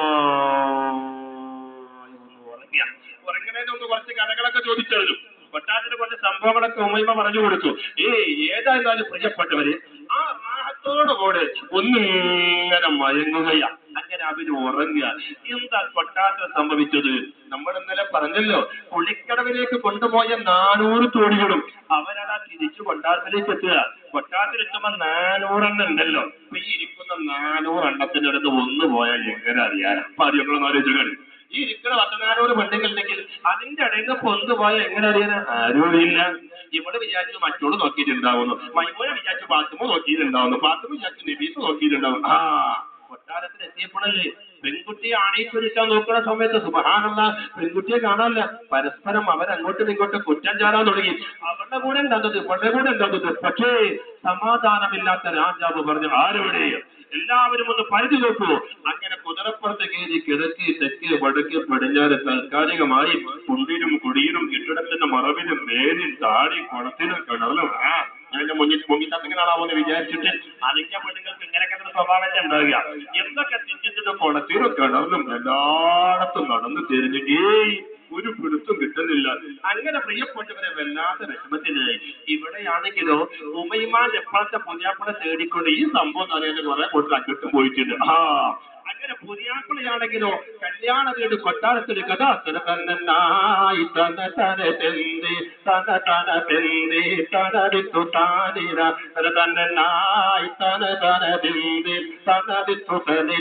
സുഖമായി ഒന്ന് ഉറങ്ങിയ ഉറങ്ങണേന്റെ ഒന്ന് കുറച്ച് കഥകളൊക്കെ ചോദിച്ചറിഞ്ഞു കൊട്ടാരത്തിന് കുറച്ച് സംഭവങ്ങളൊക്കെ ഉമ്മയമ്മ പറഞ്ഞു കൊടുത്തു ഏയ് ഏതായിരുന്നാലും പ്രിയപ്പെട്ടവര് ആ റാഹത്തോടുകൂടെ ഒന്നിങ്ങനെ മയങ്ങുകയാ അങ്ങനെ അവര് ഉറങ്ങുക എന്താ കൊട്ടാരത്തിൽ സംഭവിച്ചത് നമ്മൾ ഇന്നലെ പറഞ്ഞല്ലോ പുളിക്കടവിലേക്ക് കൊണ്ടുപോയ നാനൂറ് തോണികളും അവരതാ തിരിച്ചു കൊട്ടാരത്തിലേക്ക് എത്തുക കൊട്ടാരത്തിൽ എത്തുമ്പോ നാനൂറെണ്ണം ഉണ്ടല്ലോ ഇപ്പൊ ഈ ഇരിക്കുന്ന നാനൂറെണ്ണത്തിന്റെ അടുത്ത് ഒന്ന് പോയാൽ എങ്ങനെ അറിയാനാ അപ്പൊ അത് ഞങ്ങൾ ആലോചിച്ചു ഈ ഇരിക്കുന്ന പത്തനാനൂറ് പെണ്ണുങ്ങളുണ്ടെങ്കിൽ അതിന്റെ ഇടയിൽ നിന്ന് പൊന്ത് പോയാൽ എങ്ങനെ അറിയാനാ ആരും അറിയില്ല ഇവിടെ വിചാരിച്ചു മറ്റോട് നോക്കിയിട്ടുണ്ടാവുന്നു മൈമൂല വിചാരിച്ചു പാത്തുമോ നോക്കിയിട്ടുണ്ടാവുന്നു പാത്തുമ വിചാരിച്ചു നബീസ് നോക്കിയിട്ടുണ്ടാവും ആ കൊട്ടാരത്തിൽ എത്തിയപ്പോഴല്ലേ പെൺകുട്ടിയെ ആണയിച്ചൊരുക്കാൻ നോക്കുന്ന സമയത്ത് സുബഹാനുള്ള പെൺകുട്ടിയെ കാണാനില്ല പരസ്പരം അവരങ്ങോട്ടും ഇങ്ങോട്ടും കുറ്റം ചാടാൻ തുടങ്ങി അവരുടെ കൂടെ ഉണ്ടാകുന്നത് ഇവരുടെ കൂടെ ഉണ്ടാകുന്നത് പക്ഷേ സമാധാനമില്ലാത്ത രാജാവ് പറഞ്ഞു ആരെവിടെ എല്ലാവരും ഒന്ന് പരിധി നോക്കൂ അങ്ങനെ കുതിരപ്പുറത്ത് കയറി കിഴക്ക് തെക്ക് വടക്ക് പടിഞ്ഞാറ് താൽക്കാലികമായി കുണ്ടിലും കുടിയിലും കെട്ടിടത്തിന്റെ മറവിലും മേലിൽ താടി കുളത്തിലും കിണറിലും ആ അതിന്റെ മുന്നിൽ മുങ്ങിത്തത്തിങ്ങനാണാവെന്ന് വിചാരിച്ചിട്ട് അതിന്റെ പെണ്ണുങ്ങൾക്ക് ഇങ്ങനെയൊക്കെ ഒരു സ്വഭാവം ഉണ്ടാവുക എന്തൊക്കെ തിന്നിട്ട് കുളത്തിലും കിണറിലും എല്ലായിടത്തും നടന്നു തിരിഞ്ഞിട്ടേ ഒരു പിടുത്തും കിട്ടുന്നില്ല അങ്ങനെ പ്രിയപ്പെട്ടവരെ വല്ലാത്ത വിഷമത്തിലായി ഇവിടെയാണെങ്കിലോ ഉമൈമാൻ എപ്പോഴത്തെ പുതിയാപ്പിളെ തേടിക്കൊണ്ട് ഈ സംഭവം അറിയാൻ കുറെ കൂട്ടർ അങ്ങോട്ട് പോയിട്ടുണ്ട് ആ അങ്ങനെ പുതിയാപ്പിളയാണെങ്കിലോ കല്യാണ വീട് കൊട്ടാരത്തിൽ കഥ തനതന്നായി തന തന തെന്തി തന തന തെന്തി തനടിത്തു താനിര തനതന്നായി തന തന തെന്തി തനടിത്തു തനി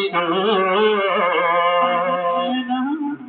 തടിനോ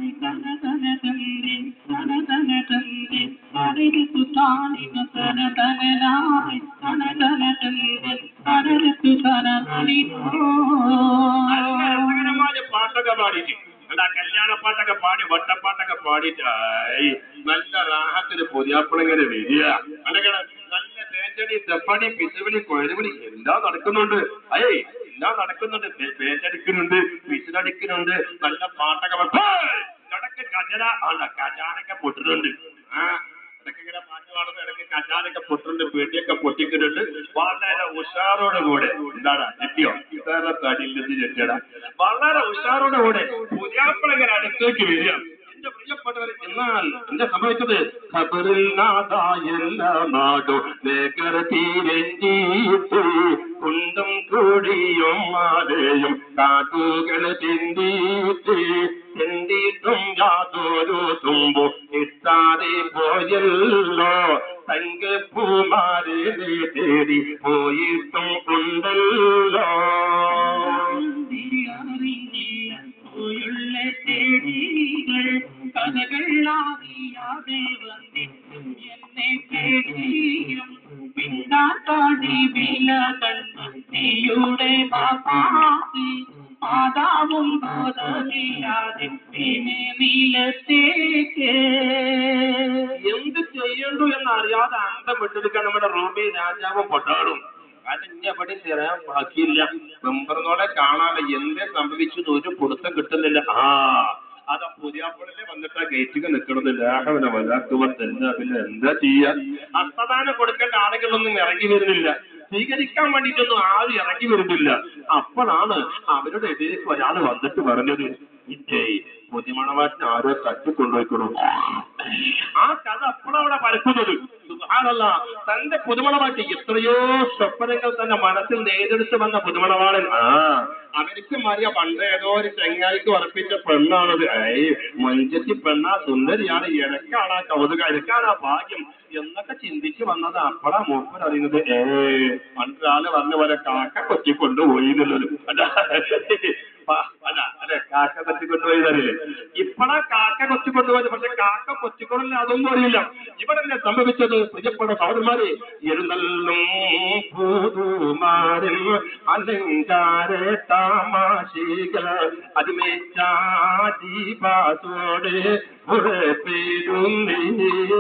രസകരമായ പാട്ടൊക്കെ പാടിയിട്ട് എന്താ കല്യാണ പാട്ടൊക്കെ പാടി വട്ടപ്പാട്ടൊക്കെ പാടിയിട്ടായി നല്ല റാഹത്തിന് പൊതിയാപ്പിളിങ്ങനെ വരിക അല്ലെങ്കിൽ നല്ല തേച്ചടി തെപ്പടി പിച്ചുവിളി കൊഴലുവിളി എല്ലാം നടക്കുന്നുണ്ട് അയ്യേ എല്ലാം നടക്കുന്നുണ്ട് പേച്ചടിക്കുന്നുണ്ട് പിച്ചിലടിക്കുന്നുണ്ട് നല്ല പാട്ടൊക്കെ പാ- ഹേയ്! ഇടയ്ക്ക് കജര അല്ല കജാനൊക്കെ പൊട്ടുന്നുണ്ട് ആ ഇടയ്ക്ക് ഇങ്ങനെ പാട്ട് പാടുന്ന ഇടയ്ക്ക് കജാനൊക്കെ പൊട്ടുന്നുണ്ട് പേടിയൊക്കെ പൊട്ടിക്കുന്നുണ്ട് വളരെ ഉഷാറോട് കൂടെ എന്താണ് ഞെട്ടിയോ ഇതാരുടെ തടിയിൽ നിന്ന് ഞെട്ടിയടാ വളരെ ഉഷാറോട് കൂടെ പുതിയാപ്പിളങ്ങനെ അടുത്തേക്ക് വരിക എന്റെ പ്രിയപ്പെട്ടവർ എന്നാൽ എന്താ സംഭവിച്ചത് ഖബറിൽ നാദായെല്ല നാടോ ലേഖർ തീരഞ്ചീട്ട് കുണ്ടും കൂടിയും മാലയും കാട്ടുകൾ ചിന്തിട്ട് ചിന്തിട്ടും യാതൊരു തുമ്പോ കിട്ടാതെ പോയല്ലോ തങ്കപ്പൂമാരെ തേടി പോയിട്ടും ഉണ്ടല്ലോ കഥകളാറിയാതെ വന്നിട്ടും എന്നെ പേടിയും പിന്നാട്ടാടി വില കണ്ടു നീയുടെ പാപ്പാത്തി മാതാവും ബോധമില്ലാതെ വീണേ നീലത്തേക്ക് എന്ത് ചെയ്യണ്ടു എന്ന് അറിയാതെ അന്തം വിട്ടെടുക്കാൻ നമ്മുടെ റൂമി രാജാവും പൊട്ടാളും കാരണം ഇനി എവിടെ തരാൻ ബാക്കിയില്ല മെമ്പറിനോടെ കാണാതെ എന്തേ സംഭവിച്ചു എന്ന് ഒരു പിടുത്തം കിട്ടുന്നില്ല ആ അതാ പുതിയാപ്പുഴയിലെ വന്നിട്ട് ആ ഗേറ്റിൽ നിൽക്കണത് ലാഹവനെ വല്ലാത്തവർ തന്നെ പിന്നെ എന്താ ചെയ്യാ ഹസ്തദാനം കൊടുക്കേണ്ട ആളുകളൊന്നും ഇറങ്ങി വരുന്നില്ല സ്വീകരിക്കാൻ വേണ്ടിയിട്ടൊന്നും ആരും ഇറങ്ങി വരുന്നില്ല അപ്പോഴാണ് അവരുടെ എതിരേക്ക് ഒരാൾ വന്നിട്ട് പറഞ്ഞത് ഇതേ പുതിമണവാറ്റിന് ആരോ തട്ടിക്കൊണ്ടുപോയിക്കണം ആ കഥ അപ്പോഴവിടെ പരക്കുന്നത് സുബ്ഹാനല്ല തന്റെ പുതുമണവാട്ടി എത്രയോ സ്വപ്നങ്ങൾ തന്നെ മനസ്സിൽ നേരിടുത്ത് വന്ന പുതുമണവാളൻ ആ അവർക്ക് മറിയ പണ്ട് ഏതോ ഒരു ചെങ്ങായിക്ക് ഉറപ്പിച്ച പെണ്ണാണത് ഏയ് മഞ്ചത്തി പെണ്ണാ സുന്ദരിയാണ് എനക്കാണ് ആ കൗതുക എനക്കാണ് ആ ഭാഗ്യം എന്നൊക്കെ ചിന്തിച്ച് വന്നത് അപ്പോഴാ മൂപ്പൻ അറിയുന്നത് ഏ പണ്ടൊരാള് പറഞ്ഞ പോലെ കാക്ക കൊച്ചി കൊണ്ടുപോയി എന്നുള്ളത് അല്ല പ- അല്ല അല്ലെ കാക്ക കൊച്ചി കൊണ്ടുപോയി തരില്ലേ ഇപ്പഴാ കാക്ക കൊച്ചി കൊണ്ടുപോയത് പക്ഷെ കാക്ക കൊച്ചിക്കൊണ്ടില്ല അതൊന്നും അറിയില്ല ഇവിടെ സംഭവിച്ചത് പ്രിയപ്പെട്ട സഹോദരന്മാരെ എഴുന്നള്ളും പുതുമാരിൽ അലങ്കാര താമാശികൾ അതിമേച്ചാദീപാസോട് ഉറപ്പിടുന്നേ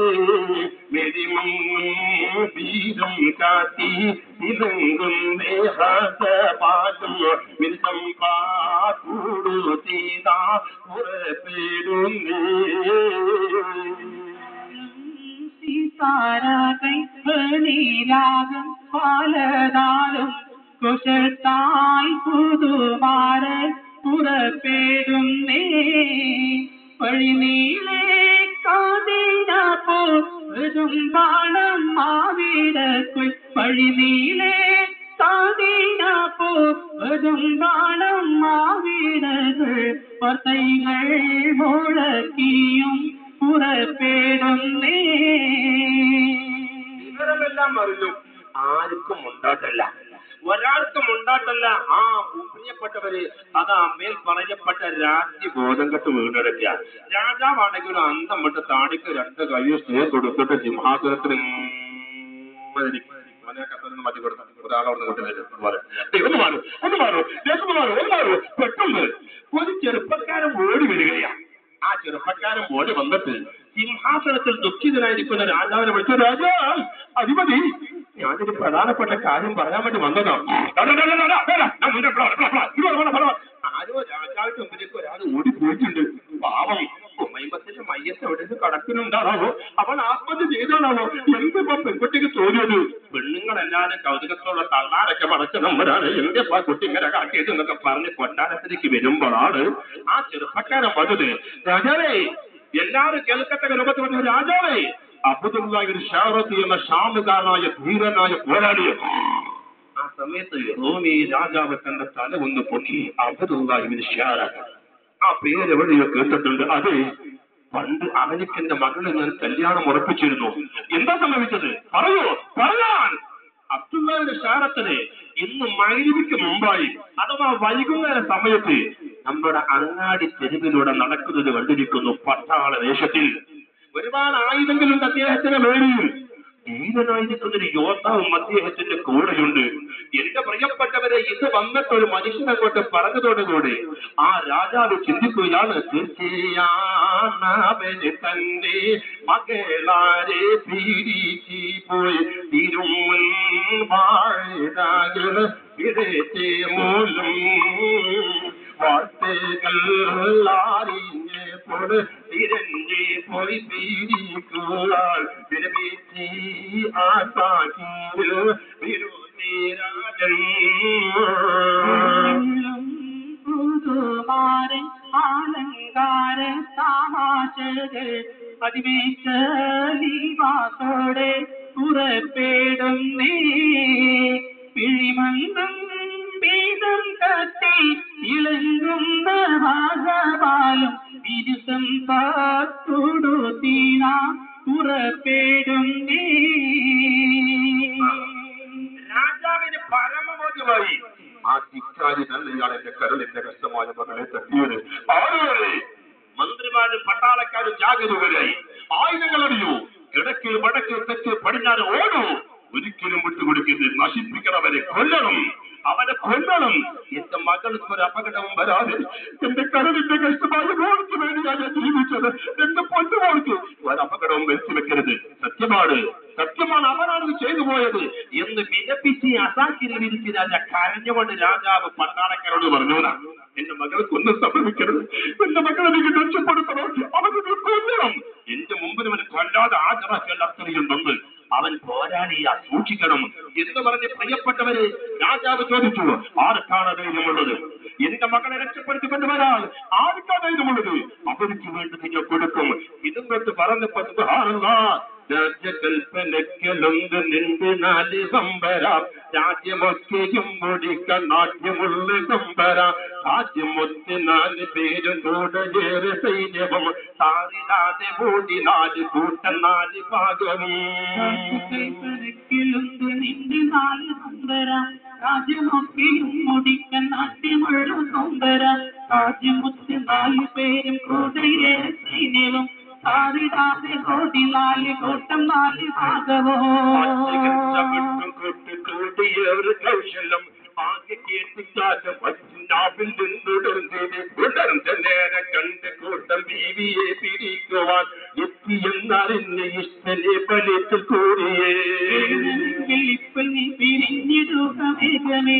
മെരിമങ്ങും വീരം കാത്തി തിലങ്കുന്നേ ഹസപാലും മിരുസം പാടു തീതാ ഉറപ്പിടുന്നേ സീതാരാകൈ വെളിരാഗം പലതാലും കുശത്തായി പുതുമാറ് പുറപ്പെടുന്നേ വഴിനീളെ കാതിനപ്പോൾ പാണം മാവിടക്കുൾ വഴിനീളെ കാതിനപ്പോൾ പാണം മാവിടകൾ വാർത്തകൾ മുഴക്കിയും പുറപ്പെടുന്നേ വിവരമെല്ലാം അറിഞ്ഞു ആർക്കും ഉണ്ടാട്ടല്ല ഒരാൾക്കും ഉണ്ടാട്ടല്ല ആ പ്രിയപ്പെട്ടവര് അതാ മേൽ പറയപ്പെട്ട രാജ്യബോധം കെട്ട് വീണ്ടെടുക്കുക രാജാവാണെങ്കിലും അന്തം വിട്ട് താടിക്ക് രണ്ട് കയ്യും സ്നേഹ കൊടുത്തിട്ട് സിംഹാസനത്തിൽ ഇങ്ങനെ ഇരിക്കും. അവനെ കസേരയിൽ മാറ്റി കൊടുത്ത ഒരാളവിടെ നിന്ന് കൊണ്ടുവരും. ഒന്ന് മാറ്. ദേ, ഒന്ന് മാറൂ ഒന്ന് മാറൂ ദേശം ഒന്ന് മാറൂ ഒന്ന് മാറൂ പെട്ടെന്ന് ഒരു ചെറുപ്പക്കാരൻ ഓടി വരികയാണ് ആ ചെറുപ്പക്കാരൻ ഓടി വന്നിട്ട് സിംഹാസനത്തിൽ ദുഃഖിതനായിരിക്കുന്ന രാജാവിനെ വിളിച്ചു രാജാ അധിപതി ഞാനൊരു പ്രധാനപ്പെട്ട കാര്യം പറയാൻ വേണ്ടി വന്നതാണ് ആരോ രാജാവിന്റെ മുമ്പിലേക്ക് ഒരാൾ ഓടി പോയിട്ടുണ്ട് പാവം ഉമ്മയമ്പത്തിന്റെ മയ്യത്ത് എവിടെ നിന്ന് കടക്കുന്നുണ്ടാണോ അവൻ ആത്മഹത്യ ചെയ്താണോ എന്തിപ്പോ പെൺകുട്ടിക്ക് തോന്നിയത് പെണ്ണുങ്ങളെല്ലാരും കൗതുകത്തോടെ തള്ളാരൊക്കെ മറച്ച നമ്പരാണ് എന്റെ ആ കുട്ടി ഇങ്ങനെ കാട്ടിയത് എന്നൊക്കെ പറഞ്ഞ് കൊട്ടാരത്തിലേക്ക് വരുമ്പോഴാണ് ആ ചെറുപ്പക്കാരൻ വന്നത് രാജാവേ എല്ലാരും കേൾക്കത്തക്ക രൂപത്തിൽ പറഞ്ഞ രാജാവേ അബ്ദുല്ലാഹി ഷാറത്തി എന്ന ഷാമുകാരനായ ധീരനായ പോരാളിയ ആ സമയത്ത് റോമി രാജാവ് തന്റെ തല ഒന്ന് പൊക്കി അബ്ദുല്ലാഹിബിൻ ഷാറ ആ പേര് എവിടെയോ കേട്ടിട്ടുണ്ട് അതെ പണ്ട് അവനിക്കെന്റെ മകളിൽ ഞാൻ കല്യാണം ഉറപ്പിച്ചിരുന്നു എന്താ സംഭവിച്ചത് പറയൂ പറയാൻ അബ്ദുല്ലാഹിന്റെ ഷാറത്തിന് ഇന്ന് മൈലിക്ക് മുമ്പായി അഥവാ വൈകുന്നേര സമയത്ത് നമ്മുടെ അങ്ങാടി തെരുവിലൂടെ നടക്കുന്നത് കണ്ടിരിക്കുന്നു പട്ടാള വേഷത്തിൽ ഒരുപാട് ആയുധങ്ങളുണ്ട് അദ്ദേഹത്തിന്റെ മേളിൽ ധീരനായിരിക്കുന്ന ഒരു യോദ്ധാവും അദ്ദേഹത്തിന്റെ കൂടെയുണ്ട് എന്റെ പ്രിയപ്പെട്ടവരെ ഇത് വന്നിട്ട് ഒരു മനുഷ്യനെ കൊണ്ട് പറഞ്ഞതോടുകൂടി ആ രാജാവ് ചിന്തിക്കുകയാണ് തീർച്ചയാണവന് തന്റെ മകളാരെ പീഡിച്ചു പോയി തിരും വാഴാകൾ ഇടത്തെ മൂലം വാർത്തകൾ അറിഞ്ഞപ്പോൾ തിരഞ്ഞ് പോയി പീഡിക്കുവാൻ വിരമിച്ച് ആസാക്കിയ വിരോധീരാജൻ പുതുമാരൻ ആലങ്കാര താമാശകൾ അതിവേശോടെ പുറപ്പെടുന്നേ പിഴിമന്നം വീതം കത്തി ഇളങ്ങുന്ന ഭാഗപാലും ഇരുസം പാത്തുടു തീര പുറപ്പെടുന്നേ രാജാവിന് പരമബോധ്യമായി ആ ധിക്കാരി നല്ല ഇയാൾ എന്റെ കരളിന്റെ കഷ്ടമായ മകളെ തട്ടിയത് ആളുകളെ മന്ത്രിമാരും പട്ടാളക്കാരും ജാഗരൂകരായി ആയുധങ്ങൾ അറിയൂ കിഴക്ക് വടക്ക് തെക്ക് പടിഞ്ഞാറ് ഓടൂ ഒരിക്കലും വിട്ടുകൊടുക്കരുത് നശിപ്പിക്കണവരെ കൊല്ലണം അവനെ കൊല്ലണം എന്റെ മകൾക്ക് ഒരു അപകടവും വരാതെ എന്റെ കരളിന്റെ കഷ്ടമായ മോൾക്ക് വേണ്ടിയാണ് ഞാൻ ജീവിച്ചത് എന്റെ പൊന്നുമോൾക്ക് ഒരു അപകടവും വരുത്തി വെക്കരുത് സത്യമാണ് സത്യമാണ് അവനാണ് ഇത് ചെയ്തു പോയത് എന്ന് വിലപിച്ച് അസാക്കിരി വിരിച്ച് രാജ കരഞ്ഞുകൊണ്ട് രാജാവ് പട്ടാളക്കാരോട് പറഞ്ഞതാണ് എന്റെ മകൾക്ക് ഒന്നും സംഭവിക്കരുത് എന്റെ മകളെ നീ രക്ഷപ്പെടുത്തണം അവന് നീ കൊല്ലണം എന്റെ മുമ്പിൽ അവന് കൊല്ലാതെ ആചരാക്കിയാൽ അത്രയും നന്ന് അവൻ പോരാളിയാ സൂക്ഷിക്കണം എന്ന് പറഞ്ഞ് പ്രിയപ്പെട്ടവര് രാജാവ് ചോദിച്ചു ആർക്കാണ് ധൈര്യമുള്ളത് എന്റെ മകളെ രക്ഷപ്പെടുത്തി കൊണ്ടുവരാൻ ആർക്കാ ധൈര്യമുള്ളത് അവർക്ക് വേണ്ടി നിങ്ങൾ കൊടുക്കും ഇതും തൊട്ട് പറഞ്ഞപ്പോ സുബ്ഹാനല്ലാ, രാജ്യകൽപ്പനയ്ക്കലൊന്ന് നിന്റെ നാല് സമ്പരാം രാജ്യമൊക്കെയും മുടിക്ക നാട്യമുള്ള സമ്പരാം രാജ്യമൊത്ത് നാല് പേരും കൂടെ ഏറെ സൈന്യവും താറിടാതെ കൂടി നാല് കൂട്ടം നാല് ഭാഗവും കൽപ്പനക്കിലുണ്ട് നിന്റെ നാല് സുന്ദര രാജ്യമൊക്കെയും മുടിക്കൻ നാട്യമുള്ള സുന്ദര രാജ്യമൊത്ത് നാല് പേരും കൂടെയേ സൈന്യവും ആറിടാതെ കോടി നാല് കൂട്ടം നാല് ഭാഗവും കൂട്ടിക്കൂടിയൊരു കൗശലം ആകെ കേട്ടിട്ടാലും പഞ്ചാബിൽ നിന്നുടർന്നത് ഉടർന്ന നേരം കണ്ട് കൂട്ടം ബീവിയെ പിടിക്കുവാൻ എത്തിയെന്നറിഞ്ഞ ഇഷ്ടനെ ബലിത്തിൽ കൂടിയേ ഇപ്പം നീ പിരിഞ്ഞിടുക വേഗമേ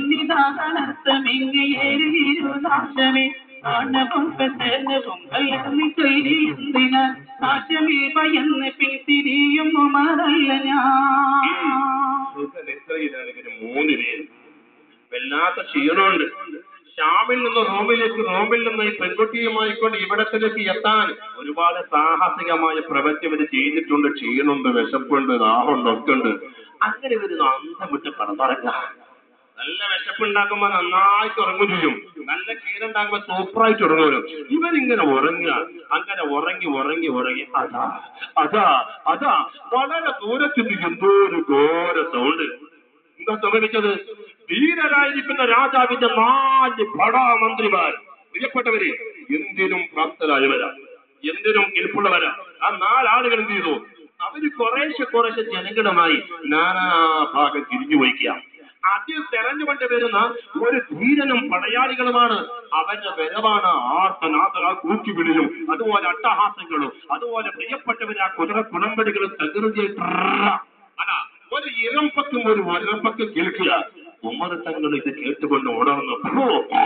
പന്നിതാകണത്തമെങ്ങേറിയിരുനാശമേ ആണവും പ്രസന്നവും കലർന്നി ചൊല്ലിയെന്തിനാൽ നാശമേ ഭയന്ന് പിന്തിരിയും ഉമറല്ല ഞാൻ സുഖം എത്രയിലാണ് ഇവര് മൂന്നിന് വല്ലാത്ത ക്ഷീണമുണ്ട് ഷാമിൽ നിന്ന് റോമിലേക്ക് റോമിൽ നിന്ന് ഈ പെൺകുട്ടിയുമായി കൊണ്ട് ഇവിടത്തിലേക്ക് എത്താൻ ഒരുപാട് സാഹസികമായ പ്രവൃത്തി ഇവര് ചെയ്തിട്ടുണ്ട് ക്ഷീണമുണ്ട് വിശപ്പുണ്ട് ദാഹമുണ്ട് ഒക്കെ ഉണ്ട് അങ്ങനെ ഇവര് അന്തം വിട്ട് കടന്നിറങ്ങുക നല്ല വിശപ്പുണ്ടാക്കുമ്പോ നന്നായിട്ട് ഉറങ്ങും ചെയ്യും നല്ല ക്ഷീണം ഉണ്ടാക്കുമ്പോ സൂപ്പറായിട്ട് ഉറങ്ങുമല്ലോ ഇവരിങ്ങനെ ഉറങ്ങുക അങ്ങനെ ഉറങ്ങി ഉറങ്ങി ഉറങ്ങി അതാ അതാ അതാ വളരെ ദൂരത്തിൽ നിന്ന് എന്തോ ഒരു ഘോര സൗണ്ട് എന്താ സംഭവിച്ചത് ധീരരായിരിക്കുന്ന രാജാവിന്റെ നാല് ഭടാമന്ത്രിമാർ പ്രിയപ്പെട്ടവരെ എന്തിനും പ്രാപ്തരായവരാ എന്തിനും കെൽപ്പുള്ളവരാ ആ നാലാളുകൾ എന്ത് ചെയ്തു അവര് കുറേശ്ശെ കുറേശ്ശെ ജനങ്ങളുമായി നാനാഭാഗം തിരിഞ്ഞു വയ്ക്കുക അതിൽ തെരഞ്ഞുകൊണ്ട് വരുന്ന ഒരു ധീരനും പടയാളികളുമാണ് അവന്റെ വരവാണ് ആർത്തനാഥ കൂക്കിവിളിയും അതുപോലെ അട്ടഹാസങ്ങളും അതുപോലെ പ്രിയപ്പെട്ടവര് ആ കുതിര കുളമ്പടികളും തകൃതിയെ അതാ ഒരു ഇരമ്പക്കും ഒരു ഒരമ്പക്കും കേൾക്കുക ഉമ്മർ തങ്ങൾ ഇത് കേട്ടുകൊണ്ട് ഉണർന്നപ്പോ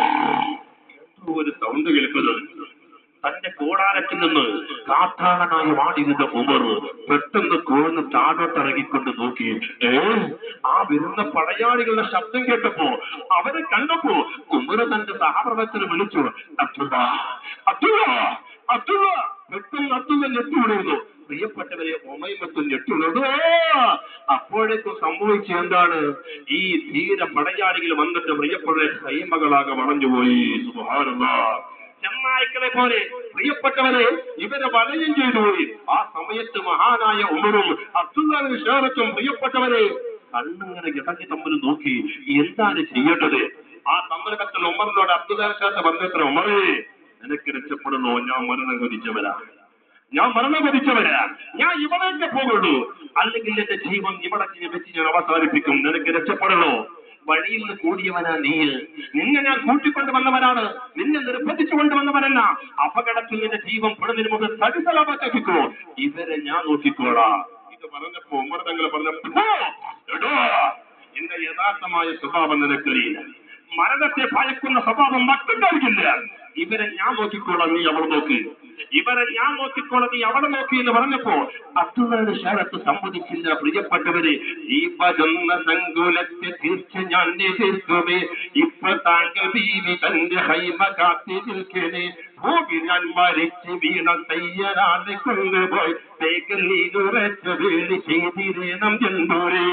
എന്തോ ഒരു സൗണ്ട് കേൾക്കുന്നത് തന്റെ കൂടാരത്തിൽ നിന്ന് കാട്ടാളനായി വാടിയിരുന്ന ഉമർ പെട്ടെന്ന് കോഴ്ന്ന് താഴോട്ടിറങ്ങിക്കൊണ്ട് നോക്കി ഏ ആ വരുന്ന പടയാളികളുടെ ശബ്ദം കേട്ടപ്പോ അവരെ കണ്ടപ്പോ ഉമർ തന്റെ സഹപ്രവർത്തനം വിളിച്ചു അബ്ദുള്ള അബ്ദുള്ള അബ്ദുള്ള പെട്ടെന്ന് അബ്ദുള്ള ഞെട്ടിവിടുന്നു പ്രിയപ്പെട്ടവരെ ഒമൈമത്തും ഞെട്ടുള്ളത് അപ്പോഴേക്കും സംഭവിച്ച എന്താണ് ഈ ധീര പടയാളികൾ വന്നിട്ട് പ്രിയപ്പെട്ട സൈമകളാകെ വളഞ്ഞുപോയി സുഹാനുള്ള ചെന്നായ്ക്കളെ പോലെ പ്രിയപ്പെട്ടവരെ ഇവരെ വലയം ചെയ്തുപോയി ആ സമയത്ത് മഹാനായ ഉമറും അബ്ദുല്ലാഹിന് ഷേറത്തും പ്രിയപ്പെട്ടവരെ കണ്ണിങ്ങനെ ഇടങ്ങി തമ്മിൽ നോക്കി എന്താണ് ചെയ്യേണ്ടത് ആ സന്ദർഭത്തിൽ ഉമറിനോട് അബ്ദുല്ലാഹി ഷേറത്ത് പറഞ്ഞത്ര ഉമറേ നിനക്ക് രക്ഷപ്പെടുന്നു ഞാൻ മരണം കൊതിച്ചവരാ ഞാൻ മരണം കൊതിച്ചവരാ ഞാൻ ഇവിടേക്ക് പോകുള്ളൂ അല്ലെങ്കിൽ എന്റെ ജീവൻ ഇവിടെ വെച്ച് ഞാൻ അവസാനിപ്പിക്കും നിനക്ക് രക്ഷപ്പെടണോ വഴിയിൽ നിന്ന് കൂടിയവനാ നീ നിന്നെ ഞാൻ കൂട്ടിക്കൊണ്ട് വന്നവനാണ് നിന്നെ നിർബന്ധിച്ചു കൊണ്ടുവന്നവനല്ല അപകടത്തിൽ നിന്റെ ജീവൻ പെടുന്നതിന് മുമ്പ് സടിസലാപത്തേക്കോ ഇവരെ ഞാൻ നോക്കിക്കോളാം ഇത് പറഞ്ഞപ്പോ ഉമ്മർ തങ്ങൾ പറഞ്ഞപ്പോ എടോ എന്റെ യഥാർത്ഥമായ സ്വഭാവം നിനക്കറിയില്ല മരണത്തെ ഭയക്കുന്ന സ്വഭാവം മറ്റുണ്ടാവില്ല ഇവരെ ഞാൻ നോക്കിക്കോളാം നീ അവൾ നോക്ക് ഇവരെ ഞാൻ നോക്കിക്കോളാം നീ അവിടെ നോക്കി എന്ന് പറഞ്ഞപ്പോ അബ്ദുള്ളയുടെ ശരത്ത് സമ്മതിച്ചില്ല പ്രിയപ്പെട്ടവര് ഈ പതുന്ന സങ്കുലത്തെ തീർച്ച ഞാൻ എതിർക്കുമേ ഇപ്പൊ താങ്കൾ ബീവി തന്റെ ഹൈമ കാത്തി നിൽക്കണേ ഭൂമി ഞാൻ മരിച്ച് വീണ തയ്യറാതെ കൊണ്ടുപോയി വേഗം നീ ഉറച്ച വീട് ചെയ്തിരേണം എന്തോരേ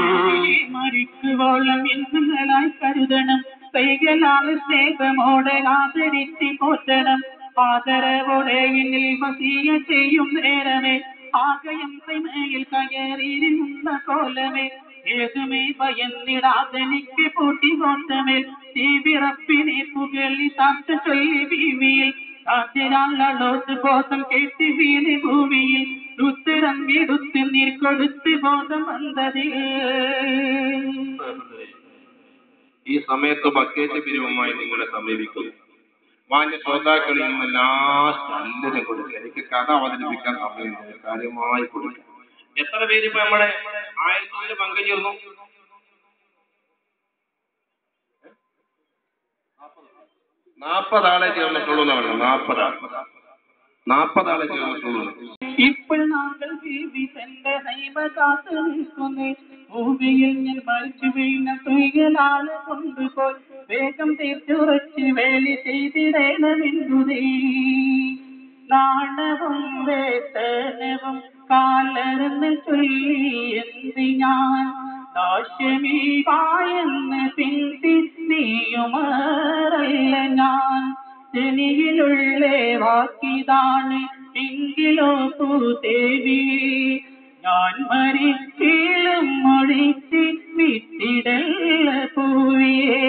മരിക്കുവോളം എന്നുകളായി കരുതണം കൈകളാണ് സ്നേഹമോടെ ആദരിച്ച് പോറ്റണം ആദരവോടെ എന്നിൽ വസീയ ചെയ്യും നേരമേ ആകയം പ്രമേയിൽ കയറിയിരുന്ന കോലമേ ഏതുമേ ഭയന്നിടാതെനിക്ക് പൂട്ടി കോട്ടമേൽ തീവിറപ്പിനെ പുകളി താത്ത ചൊല്ലി ഭീമിയിൽ താറ്റരാളോത്ത് ബോധം കേട്ട് വീണ് ഭൂമിയിൽ ഉത്തരങ്ങിടുത്ത് നീർ കൊടുത്ത് ബോധം വന്നത് ഈ സമയത്ത് ബക്കറ്റ് പിരിവുമായി നിങ്ങളെ സമീപിക്കുന്നു മാന്യ ശ്രോതാക്കളിൽ നിന്ന് ലാസ്റ്റ് എല്ലാവരും കൊടുക്കുക എനിക്ക് കഥ അവതരിപ്പിക്കാൻ സമയമില്ല കാര്യമായി കൊടുക്കുക എത്ര പേര് ഇപ്പൊ നമ്മുടെ ആയിരത്തിൽ പങ്കുചേർന്നു നാൽപ്പത് ആളെ ചേർന്നിട്ടുള്ളൂ എന്നാണ് പറഞ്ഞത് നാൽപ്പത് ആൾ നാൽപ്പത് ആളെ ചേർന്നിട്ടുള്ളൂ ഇപ്പോൾ നാങ്കൾ ബീവി തന്റെ ഹൈമ കാത്തു നിൽക്കുന്നേ ഭൂമിയിൽ ഞാൻ മരിച്ചു വീണ തുയ്യലാണ് കൊണ്ടുപോയി വേഗം തീർച്ചുറച്ച് വേലി ചെയ്തിടണമെന്നുതേ നാണവും വേതനവും കാലർന്ന് ചൊല്ലി എന്ത് ഞാൻ ദാശ്യമീ പായെന്ന് പിന്തിരിയുമാറല്ല ഞാൻ ജനിയിലുള്ള വാക്കിതാണ് എങ്കിലോ പൂദേവി ഞാൻ മരിക്കലും മൊഴിച്ച് വിട്ടിടല്ല പൂവിയേ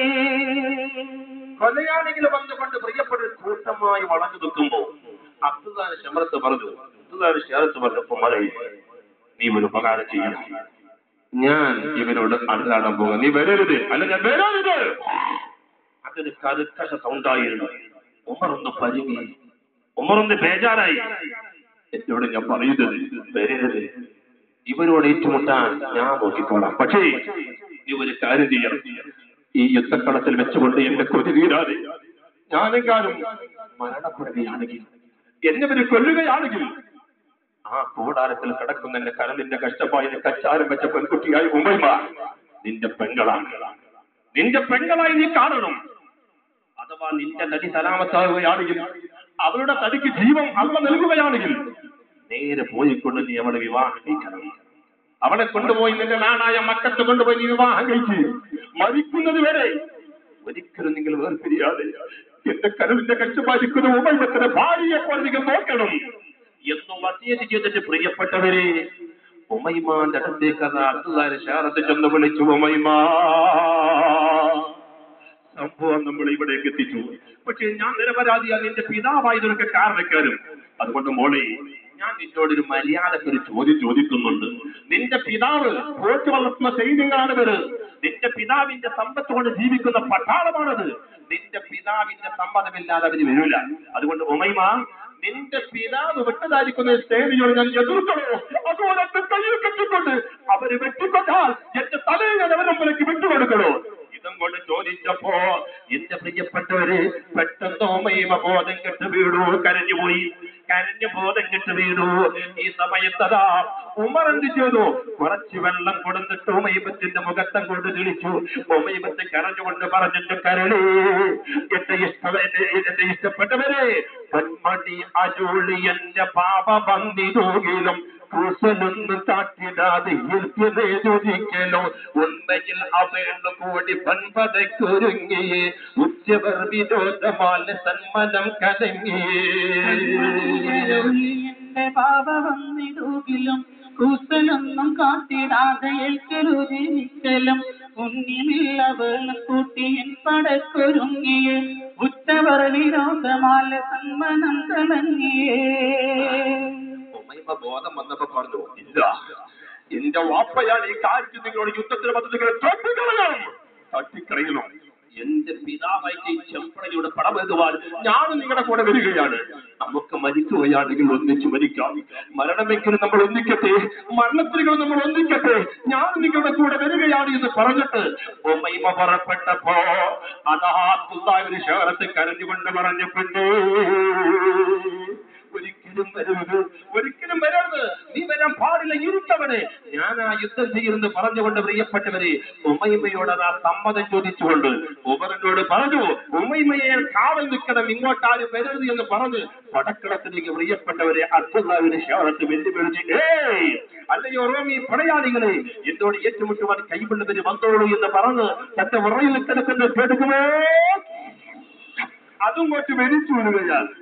കൊലയാളികൾ വന്നുകൊണ്ട് പ്രിയപ്പെട്ട ഒരു കൂട്ടമായി വളഞ്ഞു നിൽക്കുമ്പോ അബ്ദുദാൻ ശമരത്ത് പറഞ്ഞു അബ്ദുദാൻ ഷേറത്ത് പറഞ്ഞപ്പോ മറയി നീ ഒരു ഉപകാരം ചെയ്യണം ഞാൻ ഇവനോട് അടുത്താടാൻ പോകാം നീ വരരുത് അല്ല ഞാൻ വരരുത് അതൊരു കരുക്കശ സൗണ്ടായിരുന്നു ഉമറൊന്ന് പരുങ്ങി ഉമറൊന്ന് ബേജാറായി എന്നോട് ഞാൻ പറയുന്നത് വരരുത് ഇവരോട് ഏറ്റുമുട്ടാൻ ഞാൻ നോക്കിക്കോളാം പക്ഷേ നീ ഒരു കാര്യം ചെയ്യണം ഈ യുദ്ധക്കളത്തിൽ വെച്ചുകൊണ്ട് എന്റെ കൊതി തീരാതെ ഞാനെങ്കാലും മരണപ്പെടുകയാണെങ്കിൽ എന്നെ ഇവര് കൊല്ലുകയാണെങ്കിൽ ആ കൂടാരത്തിൽ കിടക്കുന്ന എന്റെ കരലിന്റെ കഷ്ടപ്പായ കച്ചാരം വെച്ച പെൺകുട്ടിയായി ഉമ്മ നിന്റെ പെങ്ങളാണ് നിന്റെ പെങ്ങളായി നീ കാണണം അഥവാ നിന്റെ തടി സലാമത്താവുകയാണെങ്കിൽ അവളുടെ തടിക്ക് ജീവൻ അള്ള നൽകുകയാണെങ്കിൽ നേരെ പോയിക്കൊണ്ട് നീ അവളെ വിവാഹം കഴിക്കണം അവളെ കൊണ്ടുപോയി നിന്റെ നാടായ മക്കത്ത് കൊണ്ടുപോയി നീ വിവാഹം കഴിച്ച് മരിക്കുന്നത് വരെ ഒരിക്കലും നിങ്ങൾ വേർപിരിയാതെ എന്റെ കരവിന്റെ കഷ്ടപ്പാലിക്കുന്ന ഉമൈമത്തിന്റെ ഭാര്യയെ പോലെ നിങ്ങൾ നോക്കണം എന്ന് വസിയത്ത് ചെയ്തിട്ട് പ്രിയപ്പെട്ടവരെ ഉമൈമാന്റെ അടുത്തേക്ക് അത് അബ്ദുല്ലാരെ ഷാറത്ത് ചെന്ന് വിളിച്ചു ഉമൈമാ സംഭവം നമ്മൾ ഇവിടേക്ക് എത്തിച്ചു പക്ഷേ ഞാൻ നിരപരാധിയാ നിന്റെ പിതാവായതൊക്കെ കാരണക്കാരും അതുകൊണ്ട് മോളെ ഞാൻ നിന്നോട് ഒരു മര്യാദക്ക് ഒരു ചോദ്യം ചോദിക്കുന്നുണ്ട് നിന്റെ പിതാവ് പോറ്റ് വളർത്തുന്ന സൈന്യങ്ങളാണ് ഇവര് നിന്റെ പിതാവിന്റെ സമ്പത്ത് കൊണ്ട് ജീവിക്കുന്ന പട്ടാളമാണത് നിന്റെ പിതാവിന്റെ സമ്മതമില്ലാതെ അവര് വരില്ല അതുകൊണ്ട് ഉമൈമ നിന്റെ പിതാവ് വിട്ടതായിരിക്കുന്ന സേനയോട് ഞാൻ എതിർക്കണോ അതുപോലെ എന്റെ കയ്യിൽ കെട്ടിക്കൊണ്ട് അവര് വെട്ടിക്കൊണ്ടാൽ എന്റെ തലയിൽ ഞാൻ അവരുടെ മുമ്പിലേക്ക് വിട്ടുകൊടുക്കണോ ഇതും കൊണ്ട് ചോദിച്ചപ്പോ എന്റെ പ്രിയപ്പെട്ടവര് പെട്ടെന്ന് ഓമയിമ ബോധം കെട്ട് വീണു കരഞ്ഞുപോയി കരഞ്ഞു ബോധം കെട്ട് വീണു ഈ സമയത്തതാ ഉമർ എന്ത് ചെയ്തു കുറച്ച് വെള്ളം കൊടുത്തിട്ട് ഉമൈബത്തിന്റെ മുഖത്തം കൊണ്ട് തെളിച്ചു ഉമൈബത്ത് കരഞ്ഞുകൊണ്ട് പറഞ്ഞിട്ട് കരളേ എന്റെ ഇഷ്ട എന്റെ- എന്റെ ഇഷ്ടപ്പെട്ടവരെ കൺമണി അജോളി എന്റെ പാപ വന്നിതോകിലും കുസലൊന്ന് കാട്ടിടാതെ ചോദിക്കലോ ഉണ്മയിൽ അവേണ് കൂടി പൺപതയ്ക്കൊരുങ്ങിയേ ഉച്ചവർ വിരോധമാല സന്മനം കലങ്ങിയേ എന്റെ പാപ വന്നിടുകിലും കൂസലൊന്നും കാട്ടിടാതെ ഏൽക്കരുതി നിൽക്കലും പുണ്യമില്ലവളും കൂട്ടിയൻ പടക്കൊരുങ്ങിയേ ഉറ്റവർ വിരോധമാല സന്മനം കളങ്ങിയേ ഉമ്മയ്മ ബോധം വന്നപ്പോ പറഞ്ഞു ഇല്ല എന്റെ വാപ്പയാണ് ഈ കാര്യത്തിൽ നിങ്ങളോട് യുദ്ധത്തിന് മറ്റു നിങ്ങളെ തട്ടിക്കളയണം തട്ടിക്കളയണം എന്റെ പിതാവായിട്ട് ഈ ചെമ്പടയുടെ പടമെഴുതുവാൻ ഞാനും നിങ്ങളുടെ കൂടെ വരികയാണ് നമുക്ക് മരിക്കുകയാണെങ്കിൽ ഒന്നിച്ചു മരിക്കാം മരണമെങ്കിലും നമ്മൾ ഒന്നിക്കട്ടെ മരണത്തിനും നമ്മൾ ഒന്നിക്കട്ടെ ഞാൻ നിങ്ങളുടെ കൂടെ വരികയാണ് എന്ന് പറഞ്ഞിട്ട് ഉമ്മയിമ പുറപ്പെട്ടപ്പോ അതാ തുള്ളാവിന് ശേഖരത്തെ കരഞ്ഞുകൊണ്ട് പറഞ്ഞു പെണ്ണേ ഒരിക്കലും വരരുത് ഒരിക്കലും വരരുത് നീ വരാൻ പാടില്ല ഇരുട്ടവനെ ഞാൻ ആ യുദ്ധം ചെയ്യുമെന്ന് പറഞ്ഞുകൊണ്ട് പ്രിയപ്പെട്ടവരെ ഉമ്മയിമ്മയോട് ആ സമ്മതം ചോദിച്ചുകൊണ്ട് ഉമറിനോട് പറഞ്ഞു ഉമ്മയിമ്മയെ കാവൽ നിൽക്കണം ഇങ്ങോട്ടാരും വരരുത് എന്ന് പറഞ്ഞ് പടക്കളത്തിലേക്ക് പ്രിയപ്പെട്ടവരെ അബ്ദുല്ലാവിന് ഷേറത്ത് വെല്ലുവിളിച്ച് ഏയ് അല്ലയോ റോമി പടയാളികളെ എന്നോട് ഏറ്റുമുട്ടുവാൻ കൈകൊണ്ടവര് വന്നോളൂ എന്ന് പറഞ്ഞ് തന്റെ ഉറയിൽ കിടക്കുന്ന കേടുക്കുമോ അതും കൊണ്ട് മരിച്ചു വിടുകയാണ്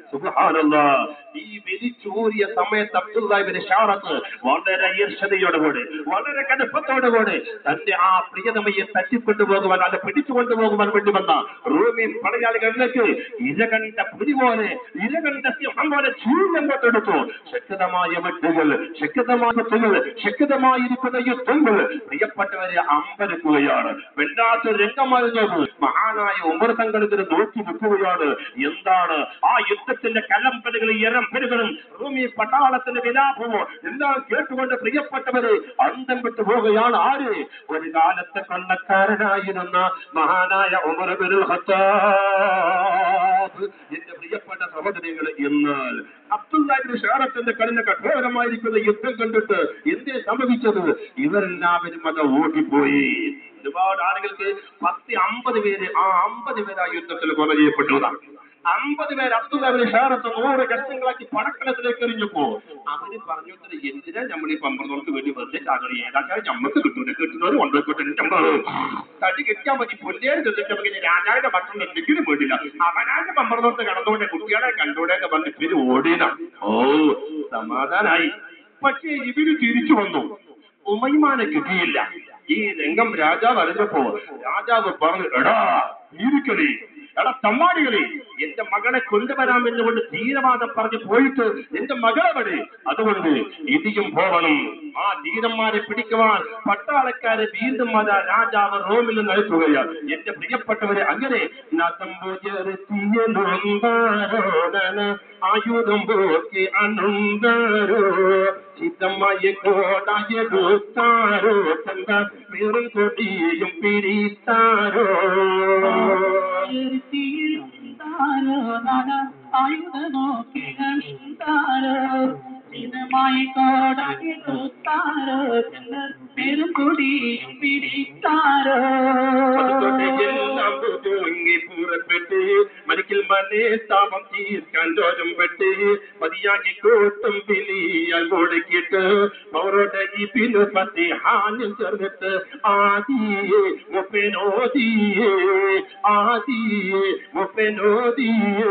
സുബ്ഹാനല്ലാ ഈ വിരിച്ചൂരിയ സമയത്ത് അബ്ദുല്ലാഹിബിന് ഷാറത്ത് വളരെ ഈർഷതയോടുകൂടി വളരെ കടുപ്പത്തോടുകൂടി തന്റെ ആ പ്രിയതമയെ തട്ടിക്കൊണ്ടുപോകുവാൻ അത് പിടിച്ചുകൊണ്ടുപോകുവാൻ വേണ്ടി വന്ന റൂമിൻ പടയാളികളിലേക്ക് ഇരകണ്ട പുലി പോലെ ഇരകണ്ട സിംഹം പോലെ ചൂഴങ്ങോട്ടെടുത്തു ശക്തമായ വെട്ടുകൾ ശക്തമായ വെട്ടുകൾ ശക്തമായിരിക്കുന്ന യുദ്ധങ്ങൾ പ്രിയപ്പെട്ടവരെ അമ്പരക്കുകയാണ് വല്ലാത്ത രംഗമായിരുന്നു മഹാനായ ഉമർ തങ്ങൾ ഇതിന് നോക്കി നിൽക്കുകയാണ് എന്താണ് ആ യുദ്ധത്തിന്റെ കലമ്പലുകളും ഇരമ്പലുകളും റൂമി പട്ടാളത്തിന്റെ വിലാപമോ എല്ലാം കേട്ടുകൊണ്ട് പ്രിയപ്പെട്ടവര് അന്തം വിട്ടു പോവുകയാണ് ആര് ഒരു കാലത്തെ കൊള്ളക്കാരനായിരുന്ന മഹാനായ ഉമർ ബിനുൽ ഖത്താബ് എന്റെ പ്രിയപ്പെട്ട സഹോദരികൾ എന്നാൽ അബ്ദുല്ലാഹിബിൻ ഷാറത്തിന്റെ കഠിന കഠോരമായിരിക്കുന്ന യുദ്ധം കണ്ടിട്ട് എന്തേ സംഭവിച്ചത് ഇവരെല്ലാവരും അത് ഓടിപ്പോയി ഒരുപാട് ആളുകൾക്ക് പത്ത് അമ്പത് പേര് ആ അമ്പത് പേര് ആ യുദ്ധത്തിൽ കൊല ചെയ്യപ്പെട്ടതാണ് അമ്പത് പേര് അബ്ദുല്ലാഹിബിൻ ഷാറത്ത് നൂറ് കഷ്ടങ്ങളാക്കി പടക്കളത്തിലേക്ക് എറിഞ്ഞപ്പോ അവര് പറഞ്ഞു എന്തിനാ നമ്മൾ ഈ പമ്പറന്നോർക്ക് വേണ്ടി വെറുതെ ചാകറി ഏതാക്കാൻ ഞമ്മക്ക് കിട്ടൂല കിട്ടുന്നവർ കൊണ്ടുപോയിക്കോട്ടെ നമ്മള് തടി കെട്ടിയാൽ മതി പൊല്ലേൻ ചെന്നിട്ട് നമുക്ക് രാജാവിന്റെ ഭക്ഷണം എന്തെങ്കിലും വേണ്ടില്ല അവനാന്റെ പമ്പറന്നോർത്ത് കടന്നുകൊണ്ട് കുട്ടികളെ കണ്ടോടെ എന്ന് പറഞ്ഞ് ഇവര് ഓടിയത ഓ സമാധാനായി പക്ഷേ ഇവര് തിരിച്ചു വന്നു ഉമൈമാനെ കിട്ടിയില്ല ഈ രംഗം രാജാവ് അറിഞ്ഞപ്പോ രാജാവ് പറഞ്ഞു എടാ ഇരിക്കലേ എടാ തമ്മാടികളെ എന്റെ മകളെ കൊണ്ടുവരാമെന്ന് കൊണ്ട് ധീരവാദം പറഞ്ഞു പോയിട്ട് എന്റെ മകളെവിടെ അതുകൊണ്ട് ഇനിയും പോകണം ആ ധീരന്മാരെ പിടിക്കുവാൻ പട്ടാളക്കാരെ വീണ്ടും അതാ രാജാവ് റോമിൽ നിന്ന് അയക്കുകയാണ് എന്റെ പ്രിയപ്പെട്ടവരെ അങ്ങനെ നതമ്പുചെറുത്തിയ നൊമ്പാരോടന ആയുധം പോക്കി അനന്തരോ ചിത്തമായ കോടായ ദൂത്താരോ ചന്ത വെറും കൊടിയും പിടിത്താരോ താരോ നന ആയുധ നോക്കി താരോ ചിതമായി കോടാകി താരോ ചെന്നർ പെരും കൊടിയും പിടിത്താരോ എല്ലാം തൂങ്ങി പുറപ്പെട്ട് മരിക്കൽ മനെ താപം തീർക്കാൻ രോജം പെട്ട് മതിയാക്കി കൂട്ടും പിലിയാൽ മുടക്കിയിട്ട് അവരുടെ ഈ പിന്നു പത്തി ഹാനിൽ ചേർന്നിട്ട് ആദിയേ മുപ്പനോദിയേ ആദിയേ മുപ്പനോദിയേ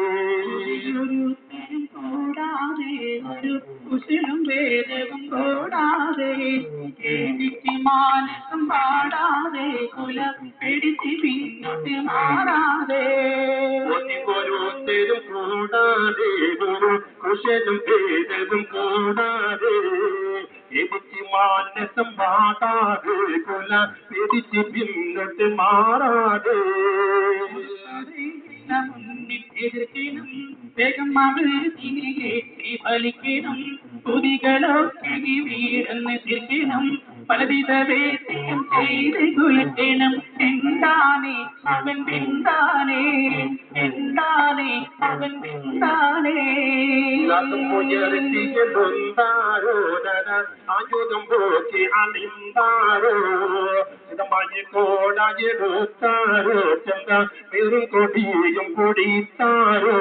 കൂടാതെ ഒരു കുശലും വേദവും കൂടാതെ എനിക്ക് മാനസം പാടാതെ കുല പിടിച്ച് പിന്നിട്ട് മാറാതെ ഓരോരുത്തരും കൂടാതെ ഒരു കുശലും ഭേദവും കൂടാതെ എനിക്ക് മാനസം പാടാതെ കൊല പിടിച്ച് പിന്നിട്ട് മാറാതെ മുന്നിൽ എതിർക്കണം വേഗം മകത്തിനെ ഫലിക്കണം കൊതികളൊക്കെ വീടെന്ന് തീർക്കണം പലവിധ വേദ്യം ചെയ്ത് കുലക്കണം എന്താണേ അവൻ പിന്താനേ എന്താണേ അവൻ പിന്താനേ ആയുധം പോക്കി അണിന്താരോ ഇതമായി കോടായെടുത്താരോ ചന്ത വെറും കൊടിയും പൊടിത്താരോ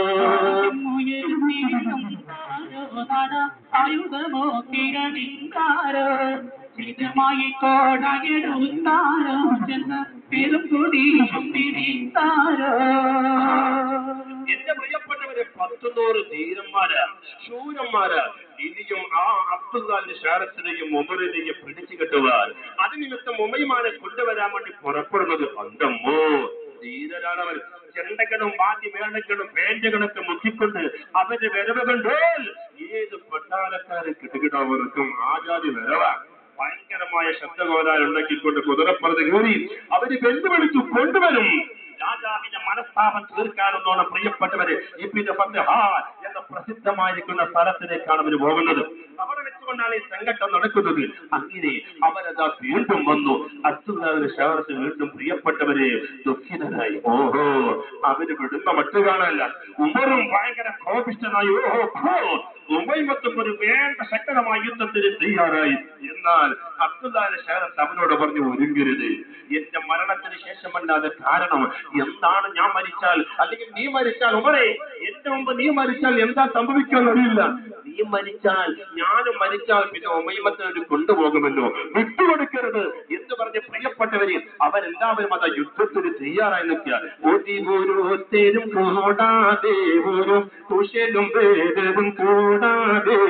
ആയുധമോ കിരണിങ്കാരോ ചിതമായി കോടയെടുത്താരോ ചെന്ന പെരും കൊടിയും പിടിത്താരോ എന്റെ പ്രിയപ്പെട്ടവരെ പത്തുനൂറ് ധീരന്മാര് ശൂരന്മാര് ഇനിയും ആ അബ്ദുല്ലാന്റെ ഷാരത്തിനെയും ഉമറിനെയും പിടിച്ചു കെട്ടുവാൻ അത് നിമിത്തം ഉമൈമാനെ കൊണ്ടുവരാൻ വേണ്ടി പുറപ്പെടുന്നത് അന്തമ്മോ ധീരരാണവർ ചെണ്ടകളും വാദ്യമേളങ്ങളും പേന്റുകളൊക്കെ മുക്കിക്കൊണ്ട് അവരുടെ വരവ് കണ്ടാൽ ഏത് പട്ടാളക്കാരെ കിട്ടുകിട്ടവർക്കും ആചാര്യ വരവാണ് ഭയങ്കരമായ ശബ്ദകോലാൽ ഉണ്ടാക്കിക്കൊണ്ട് കുതിരപ്പുറത്ത് കയറി അവര് വെല്ലുവിളിച്ചു കൊണ്ടുവരും രാജാവിന്റെ മനസ്താപം തീർക്കാനെന്നോണം പ്രിയപ്പെട്ടവര് ഇപ്പിന്റെ ഫത്തഹാൻ എന്ന പ്രസിദ്ധമായിരിക്കുന്ന സ്ഥലത്തിലേക്കാണ് അവർ പോകുന്നത് അവിടെ വെച്ചുകൊണ്ടാണ് ഈ സംഘട്ടം നടക്കുന്നത് അങ്ങനെ അവരതാ വീണ്ടും വന്നു അബ്ദുല്ലാഹിന്റെ ഷാറത്ത് വീണ്ടും പ്രിയപ്പെട്ടവരെ ദുഃഖിതനായി ഓഹോ അവര് വിടുന്ന മറ്റു കാണാനല്ല ഉമറും ഭയങ്കര കോപിഷ്ടനായി ഓഹോ ഖോ. ഉമൈമത്തും ഒരു വേണ്ട ശക്തമായ യുദ്ധത്തിന് തയ്യാറായി എന്നാൽ അബ്ദുല്ലാന്റെ ശേഖരത്ത് അവനോട് പറഞ്ഞു ഒരുങ്ങരുത് എന്റെ മരണത്തിന് ശേഷമല്ലാതെ കാരണം എന്താണ് ഞാൻ മരിച്ചാൽ അല്ലെങ്കിൽ നീ മരിച്ചാൽ ഉമറെ എന്റെ മുമ്പ് നീ മരിച്ചാൽ എന്താ സംഭവിക്കാൻ അറിയില്ല നീ മരിച്ചാൽ ഞാനും മരിച്ചാൽ പിന്നെ ഒമൈമത്തിന് കൊണ്ടുപോകുമല്ലോ വിട്ടുകൊടുക്കരുത് എന്ന് പറഞ്ഞ് പ്രിയപ്പെട്ടവരെ അവരെല്ലാവരും അത് യുദ്ധത്തിന് തയ്യാറായി നിൽക്കുക ഒതിവോരോരുത്തരും കൂടാതെ ഒരു കുശലും പേരും കൂടാതെ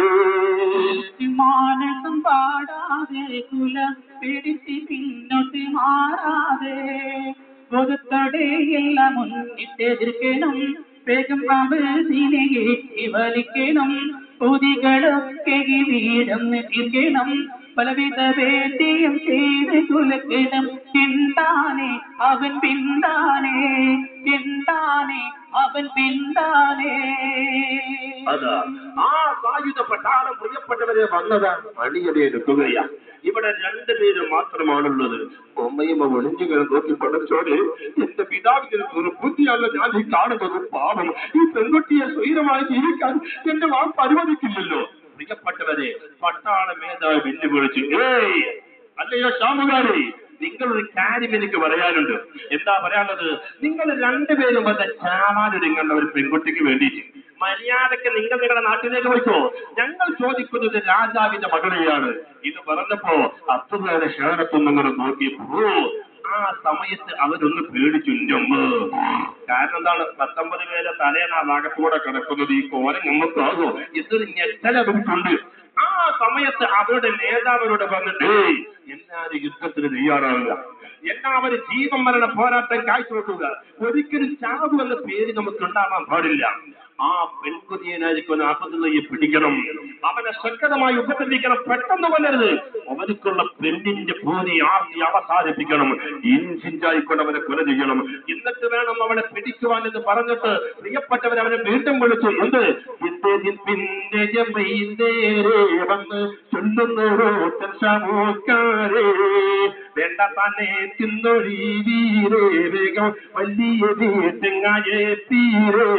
മാനസം പാടാതെ കുല പിടിച്ച് പിന്നോട്ട് മാറാതെ പൊതുത്തടയെല്ലാം മുന്നിട്ടെതിർക്കണം വേഗം അവസിനെ ഏറ്റി വലിക്കണം പൊതികളൊക്കെ വീടന്ന് തീർക്കണം പലവിധ വേദ്യം ചെയ്ത് കുലക്കണം എന്താനേ അവൻ പിന്താനേ എന്താനേ അവൻ പിന്താനേ അതാ ആ സായുധ പട്ടാളം പ്രിയപ്പെട്ടവരെ വന്നതാണ് അണിയനെ എടുക്കുകയാ ഇവിടെ രണ്ടുപേര് മാത്രമാണുള്ളത് ഒമ്മയും ഒളിഞ്ഞു കയറി നോക്കി പടച്ചോടെ എന്റെ പിതാവിന്റെ ദുർബുദ്ധിയല്ല ഞാൻ ഈ കാണുന്നത് പാപം ഈ പെൺകുട്ടിയെ സ്വൈരമായി ജീവിക്കാൻ എന്റെ വാക്ക് അനുവദിക്കില്ലല്ലോ പ്രിയപ്പെട്ടവരെ പട്ടാള മേധാവി വെല്ലുവിളിച്ചു ഏയ് അല്ലയോ ഷാമുകാരി നിങ്ങളൊരു കാര്യം എനിക്ക് പറയാനുണ്ട് എന്താ പറയാനുള്ളത് നിങ്ങൾ രണ്ടുപേരും വന്ന ചാവാനൊരുങ്ങുന്ന ഒരു പെൺകുട്ടിക്ക് വേണ്ടിയിട്ട് മര്യാദക്ക് നിങ്ങൾ നിങ്ങളുടെ നാട്ടിലേക്ക് പോയിക്കോ ഞങ്ങൾ ചോദിക്കുന്നത് രാജാവിന്റെ മകളെയാണ് ഇത് പറഞ്ഞപ്പോ അത്തുകാരെ ക്ഷേത്രത്തൊന്നും നോക്കിയപ്പോ ആ സമയത്ത് അവരൊന്ന് പേടിച്ചു ഞമ്മ കാരണം എന്താണ് പത്തൊമ്പത് പേരെ തലേന്ന് ആ ഭാഗത്തൂടെ കിടക്കുന്നത് ഈ കോലം ഞമ്മക്കാകോ ഇതൊരു ഞെട്ടൽ അവർക്കുണ്ട് ആ സമയത്ത് അവരുടെ നേതാവിനോട് പറഞ്ഞിട്ട് "ഏയ്, എല്ലാവരും യുദ്ധത്തിന് തയ്യാറാവുക എല്ലാവരും ജീവൻ മരണ പോരാട്ടം കാഴ്ചവെക്കുക ഒരിക്കലും ചാവു എന്ന പേര് നമുക്ക് ഉണ്ടാവാൻ പാടില്ല ആ പെൺകുതിയനായിരിക്കും ആപത്തുള്ളയെ പിടിക്കണം അവനെ ശക്തമായി ഉപദ്രവിക്കണം പെട്ടെന്ന് കൊല്ലരുത് അവനക്കുള്ള പെണ്ണിന്റെ ഭൂമി ആർത്തി അവസാനിപ്പിക്കണം ഇഞ്ചിഞ്ചായിക്കൊണ്ട് അവനെ കൊല ചെയ്യണം എന്നിട്ട് വേണം അവനെ പിടിക്കുവാൻ എന്ന് പറഞ്ഞിട്ട് പ്രിയപ്പെട്ടവൻ അവനെ വീണ്ടും വിളിച്ചു എന്ത് ഇദ്ദേഹം പിന്നെ ജമൈന്തേരെ വന്ന് ചൊല്ലുന്നോരോത്തൻ ശമൂക്കാരേ വേണ്ട തന്നെ തിന്നൊഴി വീരേ വേഗം വലിയ വീട്ടങ്ങായേ തീരേ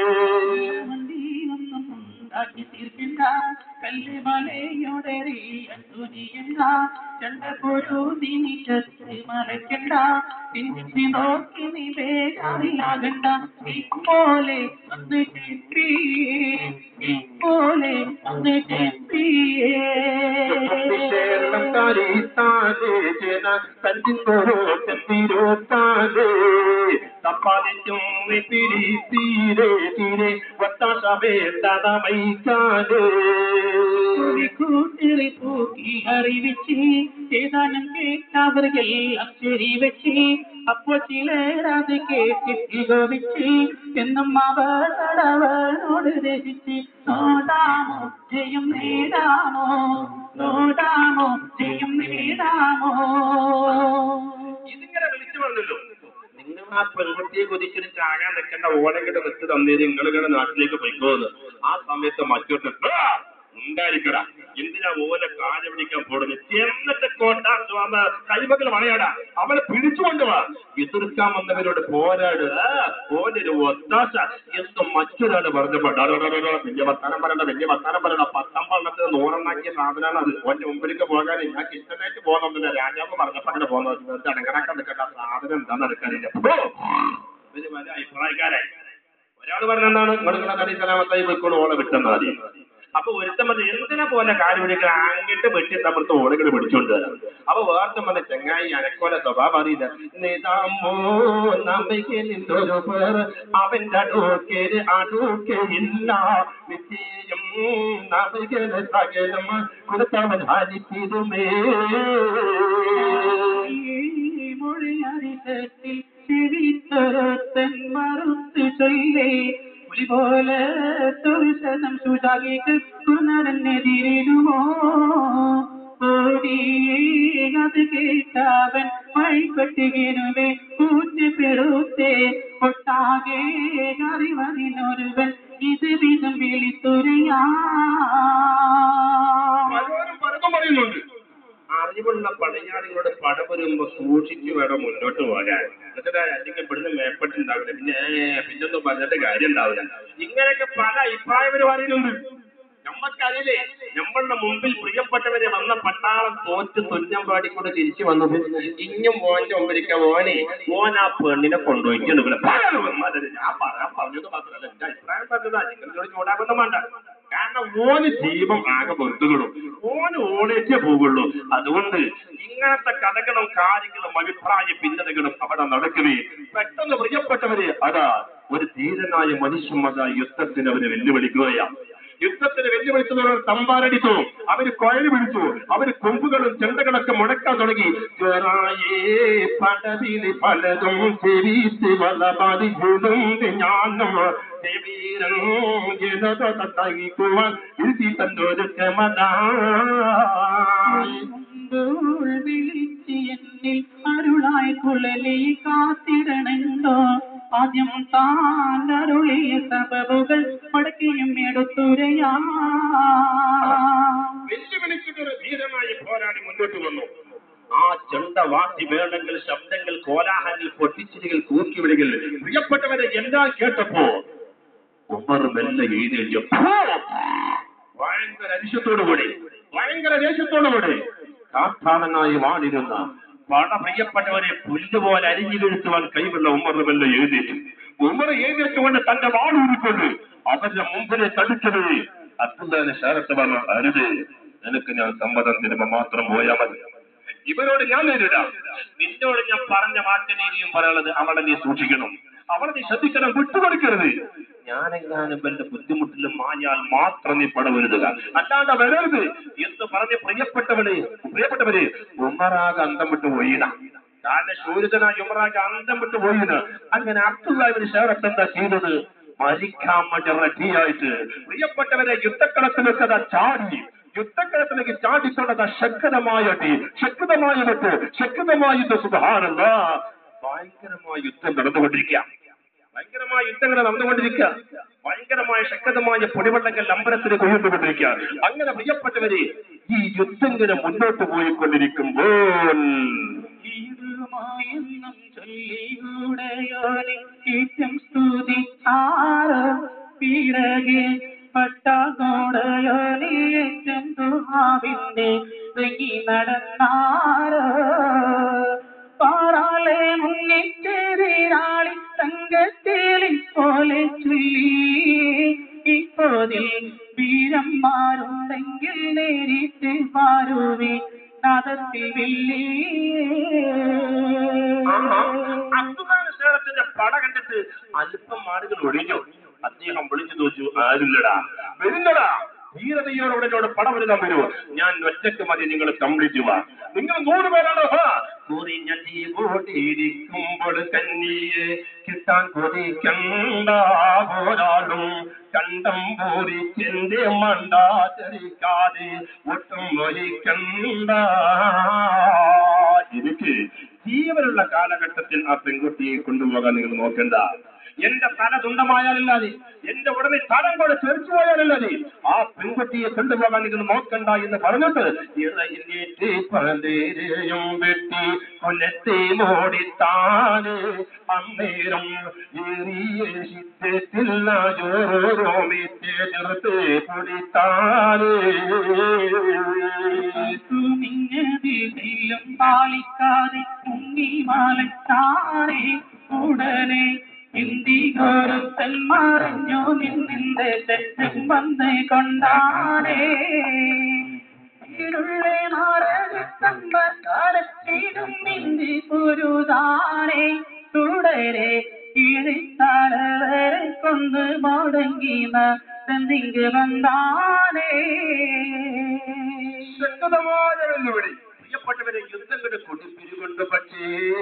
വണ്ടിയൊന്നും ഉണ്ടാക്കി തീർക്കണ്ട കല്ല് മലയോടറിയാൻ തുനിയണ്ട ചണ്ടപ്പൊരു നിമിഷത്ത് മറക്കണ്ട പിന്നിട്ട് നോക്കി നീ വേഗാറിലാകണ്ട ഇപ്പോലെ ഒന്ന് ചെപ്പിയേ ഇപ്പോലെ ഒന്ന് ചെപ്പിയേ വിശേഷം താരീത്താനേ ജന തന്നിന്നോരോ തെത്തിരോത്താനേ തപ്പാതിച്ചും പിരി തീരെ തീരെ വത്താശമേ തടമൈക്കാനേ കൂട്ടിറി തൂക്കി അറിവിച്ച് ഏതാനും കേട്ടവർക്കെല്ലാം ശരി വെച്ച് അപ്പോൾ ചിലർ അത് കേട്ടിട്ട് ഗോപിച്ച് എന്നും അവനോട് രചിച്ച് നോടാമോ ജയം നേടാമോ നോടാമോ ജയം നേടാമോ ഇതിങ്ങനെ വിളിച്ചു പറഞ്ഞല്ലോ നിങ്ങൾ ആ പെൺകുട്ടിയെ കുതിച്ചിട്ട് ചാകാൻ നിൽക്കേണ്ട ഓടങ്ങട്ട് വെച്ച് തന്നേര് നിങ്ങളിങ്ങനെ നാട്ടിലേക്ക് പോയിക്കോന്ന് ആ സമയത്ത് മറ്റൊരു ഉണ്ടായിരിക്കടാ എന്തിനാ ഓല കാല് പിടിക്കാൻ പോടുന്നത് എന്നിട്ട് കോട്ട സ്വാമ കൈമകൾ വളയാടാ അവളെ പിടിച്ചുകൊണ്ടുവാ എതിർക്കാൻ വന്നവരോട് പോരാടുക ഓനൊരു ഒത്താശ എന്ന് മറ്റൊരാള് പറഞ്ഞപ്പോ ഡാ, ഡാ, ഡാ, ഡാ, ഡാ, വലിയ വർത്താനം പറയണ്ട വലിയ വർത്താനം പറയണ്ട പത്താം പള്ളത്തിന് നൂറെണ്ണാക്കിയ സാധനമാണ് അത് ഓന്റെ മുമ്പിലേക്ക് പോകാൻ ഞാൻ കിച്ചണായിട്ട് പോകുന്നില്ല രാജാവ് പറഞ്ഞപ്പോ അങ്ങനെ പോകുന്നത് അടങ്ങനാക്കാൻ നിൽക്കേണ്ട ആ സാധനം എന്താന്ന് എടുക്കാനില്ല ഓ, ഇവര് വലിയ അഭിപ്രായക്കാരായി ഒരാൾ പറഞ്ഞെന്താണ് നിങ്ങളിങ്ങനെ നദി സലാമത്തായി പോയിക്കോളൂ ഓളെ വിട്ടെന്നാ മതി അപ്പൊ ഒരുത്തൻ പറഞ്ഞ എന്തിനെ പോലെ കാര്യം പിടിക്കുക അങ്ങിട്ട് വെട്ടി തമ്മിലത്തെ ഓടുകൾ പിടിച്ചോണ്ട് വരാം അപ്പൊ വേർത്തം പറഞ്ഞ ചെങ്ങായി അനക്കോല സ്വഭാവം അറിയില്ല നിതാമോ നമ്പയ്ക്ക് നിന്നൊരു പേർ അവന്റെ അടുക്കേര് അടുക്കയില്ല വിജയം നബികല സകലം കൊടുത്തവൻ ഹരിപ്പിതുമേ ഈ മൊഴിയരികത്തിൽ ചെവിത്തൊരൊത്തൻ മറുത്തു ചൊല്ലേ പുലി പോലെ തൊഴിശതം സുജാകിക്ക് പുനരനെതിരിടുമോ ഓടി അത് കേട്ടവൻ വഴിപ്പെട്ടുകിനുവേ കൂറ്റി പെടുത്തേ ഒട്ടാകെ അറിവതിനൊരുവൻ ഇത് വിധം വിളിത്തുരയാ പലരും പലതും പറയുന്നുണ്ട് അറിവുള്ള പടയാളികളോട് പട വരുമ്പോ സൂക്ഷിച്ചു വേണം മുന്നോട്ട് പോകാൻ എന്നിട്ട് അല്ലെങ്കിൽ ഇവിടുന്ന് മേപ്പെട്ടുണ്ടാവില്ല പിന്നെ ഏ, പിന്നൊന്നും പറഞ്ഞിട്ട് കാര്യം ഉണ്ടാവില്ല ഇങ്ങനെയൊക്കെ പല അഭിപ്രായം പറയുന്നുണ്ട് നമ്മക്ക് അറിയില്ലേ നമ്മളുടെ മുമ്പിൽ പ്രിയപ്പെട്ടവരെ വന്ന പട്ടാളം തോറ്റ് തുന്നം പാടിക്കൊണ്ട് തിരിച്ചു വന്നത് ഇഞ്ഞും മോന്റെ മുമ്പിരിക്ക മോനെ മോൻ ആ പെണ്ണിനെ കൊണ്ടുപോയിട്ട് ഇവിടെ പറയാൻ വന്നത് ഞാൻ പറയാൻ പറഞ്ഞത് മാത്രമല്ല എന്റെ അഭിപ്രായം പറഞ്ഞതാ നിങ്ങളോട് ചൂടാക്കൊന്നും വേണ്ട കാരണം ഓന് ജീവം ആകെ വെറുതുകളും ഓന് ഓടേറ്റേ പോകുള്ളൂ അതുകൊണ്ട് ഇങ്ങനത്തെ കഥകളും കാര്യങ്ങളും അഭിപ്രായ ഭിന്നതകളും അവിടെ നടക്കവേ പെട്ടെന്ന് പ്രിയപ്പെട്ടവരെ അതാ ഒരു ധീരനായ മനുഷ്യൻ അതാ യുദ്ധത്തിന് അവരെ വെല്ലുവിളിക്കുകയാണ് യുദ്ധത്തിന് വെല്ലുവിളിച്ചവർ തമ്പാരടിച്ചു അവര് കൊയല് പിടിച്ചു അവര് കൊമ്പുകളും ചെണ്ടകളൊക്കെ മുടക്കാൻ തുടങ്ങി ജോറായേ പടവിളി പലതും ചെവിത്ത് വളപതികളും ഞാനും ചെവീരം ജനതകുവാൻ ഇരുത്തി തന്നൊരു ക്ഷമതായി മുൻപോൾ വിളിച്ച് എന്നിൽ അരുളായി കുഴലി കാത്തിടണന്തോ ആദ്യം താൻ അരുളിയ സബബുകൾ മടക്കിയും എടുത്തുരയാ വെല്ലുവിളിക്കുന്ന ഒരു ധീരമായി പോരാടി മുന്നോട്ട് വന്നു ആ ചെണ്ട വാത്തി വേളങ്ങൾ ശബ്ദങ്ങൾ കോലാഹലങ്ങൾ പൊട്ടിച്ചിരികൾ കൂക്കിവിളികൾ പ്രിയപ്പെട്ടവരെ എല്ലാം കേട്ടപ്പോ ഉമർ മെല്ലെ എഴുന്നേറ്റു ഭയങ്കര അരിശത്തോടുകൂടി ഭയങ്കര ദേശത്തോടുകൂടി കാട്ടാളനായി വാണിരുന്ന പട പ്രിയപ്പെട്ടവരെ പുല്ലുപോലെ അരിഞ്ഞു വീഴ്ത്തുവാൻ കൈവുള്ള ഉമർ മെല്ലെ എഴുന്നേറ്റു ഉമർ എഴുന്നേറ്റുകൊണ്ട് തന്റെ വാളൂരിക്കൊണ്ട് അവരുടെ മുമ്പിലെ തടുത്തത് അബ്ദുല്ലാനെ ശാരത്ത് പറഞ്ഞു അരുത് നിനക്ക് ഞാൻ സമ്മതം തരുമ്പോ മാത്രം പോയാ മതി ഇവരോട് ഞാൻ നേരിടാം നിന്നോട് ഞാൻ പറഞ്ഞ മാറ്റനീതിയും പറയാനുള്ളത് അവളെ നീ സൂക്ഷിക്കണം അവളെ നീ ശ്രദ്ധിക്കണം വിട്ടുകൊടുക്കരുത് ഞാനെങ്ങാനും എന്റെ ബുദ്ധിമുട്ടിലും മാഞ്ഞാൽ മാത്രം നീ പടവരുതുക അല്ലാണ്ട് വരരുത് എന്ന് പറഞ്ഞ് പ്രിയപ്പെട്ടവന് പ്രിയപ്പെട്ടവര് ഉമറാകെ അന്തം വിട്ടു പോയിട കാരണം ശൂരിതനായ ഉമറാകെ അന്തം വിട്ടു പോയിന് അങ്ങനെ അബ്ദുല്ലാഹിബിന് ഷേറത്ത് എന്താ ചെയ്തത് മരിക്കാൻ വേണ്ടി റെഡിയായിട്ട് പ്രിയപ്പെട്ടവരെ യുദ്ധക്കളത്തിലേക്ക് അതാ ചാടി യുദ്ധക്കളത്തിലേക്ക് ചാടിക്കൊണ്ടത് ശക്തമായ അടി ശക്തമായ വെട്ട് ശക്തമായ സുധാരണ ഭയങ്കരമായ യുദ്ധം നടന്നുകൊണ്ടിരിക്കുക ഭയങ്കരമായ യുദ്ധങ്ങൾ നടന്നുകൊണ്ടിരിക്കുക ഭയങ്കരമായ ശക്തമായ പൊടിവെള്ളങ്ങൾ അമ്പലത്തിന് കൊയ്തുകൊണ്ടിരിക്കുക അങ്ങനെ പ്രിയപ്പെട്ടവരെ ഈ യുദ്ധം ഇങ്ങനെ മുന്നോട്ട് പോയിക്കൊണ്ടിരിക്കുമ്പോൾ ഈടുമായെന്നും ചൊല്ലിയുടയോനെ ഏറ്റം സ്തുതി ആരോ പിറകെ പട്ടാകോടയോനെ ഏറ്റം ദുഹാവിന്റെ ഇറങ്ങി നടന്നാരോ പാറാലെ മുന്നിട്ടെതിരാളി തങ്കത്തേലി പോലെ ചൊല്ലി ഇപ്പോതിൽ വീരന്മാരുണ്ടെങ്കിൽ നേരിട്ട് മാറുവേ നാദത്തിൽ അബ്ദുല്ലാന്റെ പട കണ്ടിട്ട് അല്പം ആളുകൾ ഒഴിഞ്ഞു അദ്ദേഹം വിളിച്ചു ചോദിച്ചു ആരുല്ലടാ വരുന്നടാ ധീരതയോടെ എന്നോട് പടം വരുത്താൻ വരുമോ ഞാൻ ഒറ്റക്ക് മതി നിങ്ങൾ കംപ്ലീറ്റ് ചെയ്യുക നിങ്ങൾ നൂറ് പേരാണോ കുറിഞ്ഞിരിക്കുമ്പോൾ കന്നിയെ കിട്ടാൻ കൊതിക്കണ്ട ഒരാളും കണ്ടം പൂരിച്ചെന്റെ മണ്ടാചരിക്കാതെ ഒട്ടും ഒലിക്കണ്ട എനിക്ക് ജീവനുള്ള കാലഘട്ടത്തിൽ ആ പെൺകുട്ടിയെ കൊണ്ടുപോകാൻ നിങ്ങൾ നോക്കണ്ട എന്റെ തല തുണ്ടമായാലല്ലാതെ എന്റെ ഉടനെ തലം കൂടെ തെറിച്ചു പോയാലല്ലാതെ ആ പെൺകുട്ടിയെ കൊണ്ടുപോകാൻ നിങ്ങൾ നോക്കണ്ട എന്ന് പറഞ്ഞിട്ട് ഇറയിലേറ്റ് പലരെയും വെട്ടി കൊല്ലത്തെ മോടിത്താന് അന്നേരം ഏറിയ ശിത്യത്തില്ല ജോറോ മെത്തേർത്ത് പൊടിത്താന് നിന്നതിലും പാലിക്കാതെ ഉണ്ണി മാലത്താറേ ഉടനെ ഇന്ത്യയോരത്തൻ മറിഞ്ഞു നിന്നിന്റെ തെറ്റും വന്ന് കൊണ്ടാടേ ഇരുളെ മാറകത്തമ്പക്കാരത്തിടും ഇന്ത്യ പുരുതാനേ തുടരെ ഇഴിത്താളവരെ കൊണ്ട് മുടങ്ങിന തന്നിങ്ക് വന്നാനേ ശക്തമായ വെല്ലുവിളി പ്രിയപ്പെട്ടവരെ യുദ്ധങ്ങളുടെ കൊടുപ്പിരികൊണ്ട് പക്ഷേ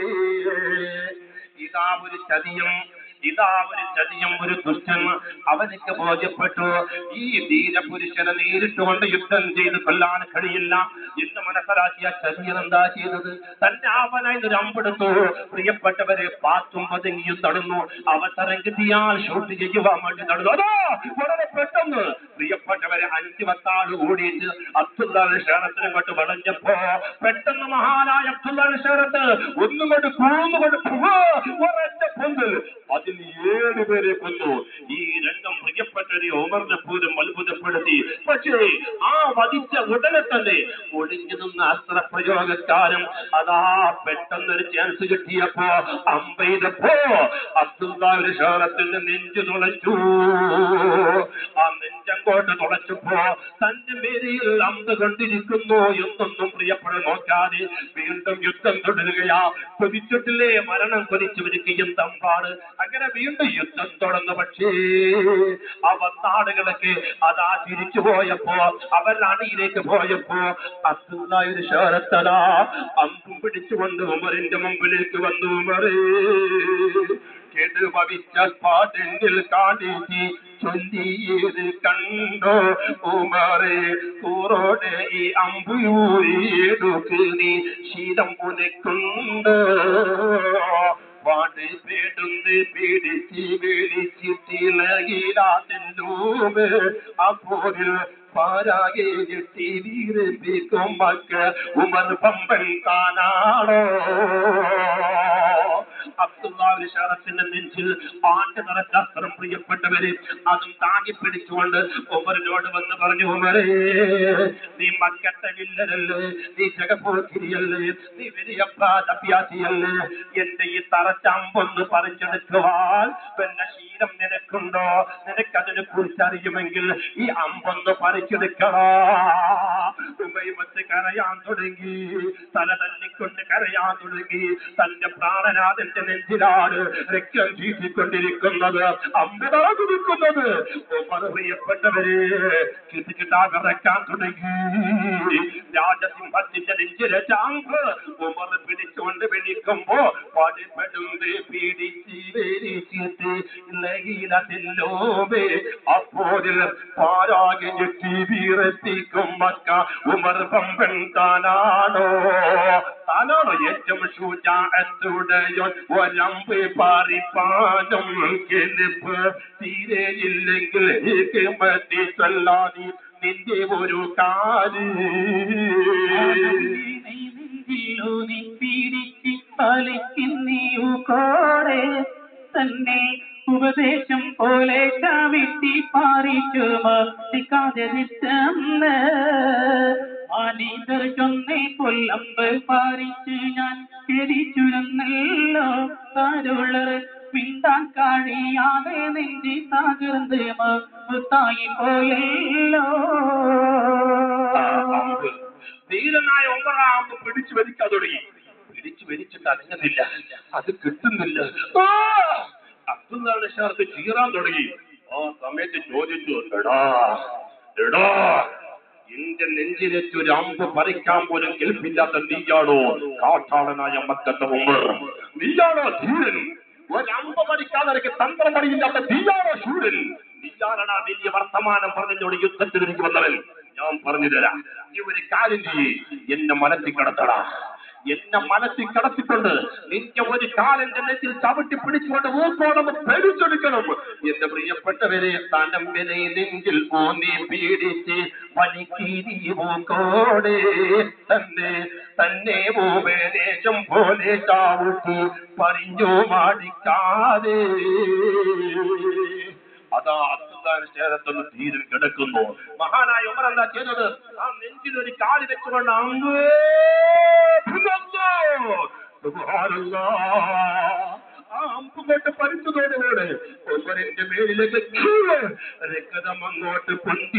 ഇതാ ഒരു ചതിയും ഇതാ ഒരു ചതിയും ഒരു ദുഷ്ടൻ അവനിക്ക് ബോധ്യപ്പെട്ടു ഈ ധീരപുരുഷനെ നേരിട്ടുകൊണ്ട് യുദ്ധം ചെയ്ത് കൊല്ലാൻ കഴിയില്ല എന്ന് മനസ്സിലാക്കിയ ചതിയൻ എന്താ ചെയ്തത് തന്റെ ആവനായി ഒരു അമ്പെടുത്തു പ്രിയപ്പെട്ടവരെ പാത്തും പതുങ്ങിയും തടഞ്ഞു അവസരം കിട്ടിയാൽ ഷൂട്ട് ചെയ്യുവാൻ വേണ്ടി നടന്നു അതോ വളരെ പെട്ടെന്ന് പ്രിയപ്പെട്ടവരെ അഞ്ചു പത്താള് കൂടിയിട്ട് അബ്ദുല്ലാഹ് ക്ഷേത്രത്തിനും കൊണ്ട് വളഞ്ഞപ്പോ പെട്ടെന്ന് മഹാനായ അബ്ദുല്ലാഹ് ക്ഷേത്രത്ത് ഒന്നും കൊണ്ട് കൂന്നുകൊണ്ട് ഒരൊറ്റ പൊന്ത് അതിൽ ഏഴ് പേരെ കൊന്നു ഈ രംഗം പ്രിയപ്പെട്ടവരെ ഉമറിനെ പോലും അത്ഭുതപ്പെടുത്തി പക്ഷേ ആ വധിച്ച ഉടനെ തന്നെ ഒളിഞ്ഞു നിന്ന അസ്ത്രപ്രയോഗക്കാരൻ അതാ പെട്ടെന്നൊരു ചാൻസ് കിട്ടിയപ്പോ അമ്പെയ്തപ്പോ അബ്ദുല്ലാവിന്റെ ഷാറത്തിന്റെ നെഞ്ചു തുളച്ചു ആ നെഞ്ചങ്കോട്ട് തുളച്ചപ്പോ തന്റെ മേരിയിൽ അമ്പ് കണ്ടിരിക്കുന്നു എന്നൊന്നും പ്രിയപ്പെടാൻ നോക്കാതെ വീണ്ടും യുദ്ധം തുടരുകയാ കൊതിച്ചിട്ടില്ലേ മരണം കൊതിച്ചവർക്ക് യുദ്ധമാണ് അങ്ങനെ വീണ്ടും യുദ്ധം തുടർന്നു പക്ഷേ ആ വന്നാടുകളൊക്കെ അതാ തിരിച്ചു പോയപ്പോ അവർ അണിയിലേക്ക് പോയപ്പോ അബ്ദുല്ലായുടെ ഷാരത്തലാ അമ്പും പിടിച്ചുകൊണ്ട് ഉമറിന്റെ മുമ്പിലേക്ക് വന്നു ഉമറേ കെടുപവിച്ച പാട്ടിൽ കാണിച്ച് ചൊല്ലിയത് കണ്ടോ ഉമറെ കൂറോടെ ഈ അമ്പൂരിയെടുക്ക് നീ ശീലം പുനക്കുണ്ടോ പാട്ട് പേടുന്ന് പിടിച്ച് വിളിച്ചിട്ടിളകിലാതെന്നൂമ് അപ്പോഴിൽ പാരാകെ ഞെട്ടി വീരപ്പിക്കും മക്കൾ ഉമർ പമ്പൻ താനാണോ അബ്ദുല്ലാഹി ഷറഫിന്റെ നെഞ്ചിൽ ആണ്ട് നിറച്ച അസ്ത്രം പ്രിയപ്പെട്ടവരെ അതും താങ്ങി പിടിച്ചുകൊണ്ട് ഉമറിനോട് വന്ന് പറഞ്ഞു ഉമരേ നീ മക്കത്തെ വില്ലനല്ലേ നീ ജഗപോക്കിരിയല്ലേ നീ വലിയ പ്രാതഭ്യാസിയല്ലേ എന്റെ ഈ തറച്ചമ്പൊന്ന് പറിച്ചെടുക്കുവാൻ പിന്നെ ശീലം നിനക്കുണ്ടോ നിനക്കതിനെ കുറിച്ച് അറിയുമെങ്കിൽ ഈ അമ്പൊന്ന് പറിച്ചെടുക്കണോ ഉമൈമത്ത് കരയാൻ തുടങ്ങി തല തല്ലിക്കൊണ്ട് കരയാൻ തുടങ്ങി തന്റെ പ്രാണനാഥന്റെ നെഞ്ചിലാണ് രക്തം ചീറ്റിക്കൊണ്ടിരിക്കുന്നത് അമ്പതാണ് നിൽക്കുന്നത് ഉമർ പ്രിയപ്പെട്ടവരെ കിട്ടിക്കിട്ടാ വിറക്കാൻ തുടങ്ങി രാജസിംഹത്തിന്റെ നെഞ്ചിലെ ചാമ്പ് ഉമർ പിടിച്ചുകൊണ്ട് വിളിക്കുമ്പോ പടിപ്പെടുമ്പ് പിടിച്ച് വലിച്ചിട്ട് ലഹീലത്തില്ലോമേ അപ്പോതിൽ പാരാകെ ഞെട്ടി വീറെത്തിക്കും മക്ക ഉമർ പമ്പൻ താനാണോ താനാണോ ഏറ്റവും ശുചാത്തുടയോ ഒരമ്പ് പാറിപ്പാനും കെലിപ്പ് തീരെയില്ലെങ്കിൽ മതി ചൊല്ലാതി നിന്റെ ഒരു കാല് നെഞ്ചിലൂന്നി പിടിച്ച് പാലിക്കുന്നീയു കോടെ തന്നെ ഉപദേശം പോലെ ചവിട്ടി പാറിച്ചു മർദ്ദിക്കാതെ നിറ്റന്ന് മാനീതർ ചൊന്നെ കൊല്ലമ്പ് പാറിച്ച് ഞാൻ എരിച്ചുരന്നല്ലോ താരുള്ളർ മിണ്ടാൻ കഴിയാതെ നെഞ്ചി തകർന്ന് മുത്തായി പോയല്ലോ അമ്പ് ധീരനായ ഒമ്പതാമ്പ് പിടിച്ചു വലിക്കാൻ തുടങ്ങി പിടിച്ചു വലിച്ചിട്ട് അനങ്ങുന്നില്ല അത് കിട്ടുന്നില്ല ആ! അബ്ദുല്ലാന്റെ ഷാർക്ക് ചീറാൻ തുടങ്ങി ആ സമയത്ത് ചോദിച്ചു എടാ എടാ എന്റെ നെഞ്ചിലേക്ക് ഒരു അമ്പ് പറിക്കാൻ പോലും കേൾപ്പില്ലാത്ത നീയാണോ കാട്ടാളനായ മക്കത്തെ ഉമ്മർ നീയാണോ ധീരൻ ഒരമ്പ് പറിക്കാതെ എനിക്ക് തന്ത്രം പണിയില്ലാത്ത നീയാണോ ശൂരൻ നീയാണടാ വലിയ വർത്തമാനം പറഞ്ഞോട് യുദ്ധത്തിൽ എനിക്ക് വന്നവൻ ഞാൻ പറഞ്ഞു തരാം നീ ഒരു കാര്യം ചെയ്യേ എന്നെ മനസ്സിൽ കടത്തടാ എന്നെ മനസ്സിൽ കടത്തിക്കൊണ്ട് നിന്റെ ഒരു കാലന്റെ നെറ്റിൽ ചവിട്ടി പിടിച്ചുകൊണ്ട് മൂക്കോടൊന്ന് പെരുച്ചെടുക്കണം എന്റെ പ്രിയപ്പെട്ടവരെ തനമ്പിനെ നെഞ്ചിൽ ഊന്നി പീഡിച്ച് വലിക്കീരി മൂക്കോടെ തന്നെ തന്നെ ഉപദേശം പോലെ ചാവുട്ടി പറഞ്ഞു മാടിക്കാതെ അതാ അബ്ദുല്ലാന്റെ ചേരത്തൊന്ന് തീരിൽ കിടക്കുന്നു മഹാനായ ഉമർ എന്താ ചെയ്തത് ആ നെഞ്ചിൽ ഒരു കാലി വെച്ചുകൊണ്ട് അങ്ങേ പിന്നൊന്നു. സുബ്ഹാനല്ലാഹ്. ആ അമ്പുകൊണ്ട് പരിച്ചതോടുകൂടെ ഉമറിന്റെ മേലിലേക്ക് കീഴ് രക്തം അങ്ങോട്ട് പൊന്തി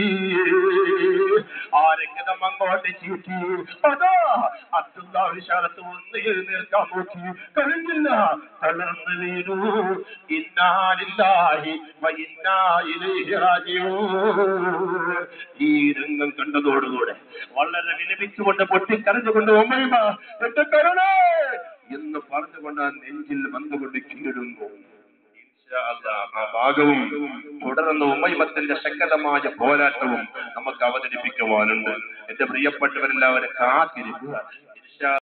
ആ രക്തം അങ്ങോട്ട് ചീറ്റി അതാ അബ്ദുല്ലാഹി ശരത്ത് ഒന്ന് എഴുന്നേൽക്കാൻ നോക്കി കഴിഞ്ഞില്ല തളർന്നു വീണു ഇന്നാലില്ലാഹി വ ഇന്നാ ഇലൈഹി റാജിഊൻ ഈ രംഗം കണ്ടതോടുകൂടെ വളരെ വിലപിച്ചുകൊണ്ട് പൊട്ടിക്കരഞ്ഞുകൊണ്ട് ഒമ്മയുമ എന്റെ കരുണേ എന്ന് പറഞ്ഞുകൊണ്ട് ആ നെഞ്ചിൽ വന്നുകൊണ്ട് കീഴുന്നു ഇൻഷാ അല്ലാ, ആ ഭാഗവും തുടർന്ന് ഉമ്മൈമത്തിന്റെ ശക്തമായ പോരാട്ടവും നമുക്ക് അവതരിപ്പിക്കുവാനുണ്ട് എന്റെ പ്രിയപ്പെട്ടവരെല്ലാവരും കാത്തിരിക്കുക ഇൻഷാ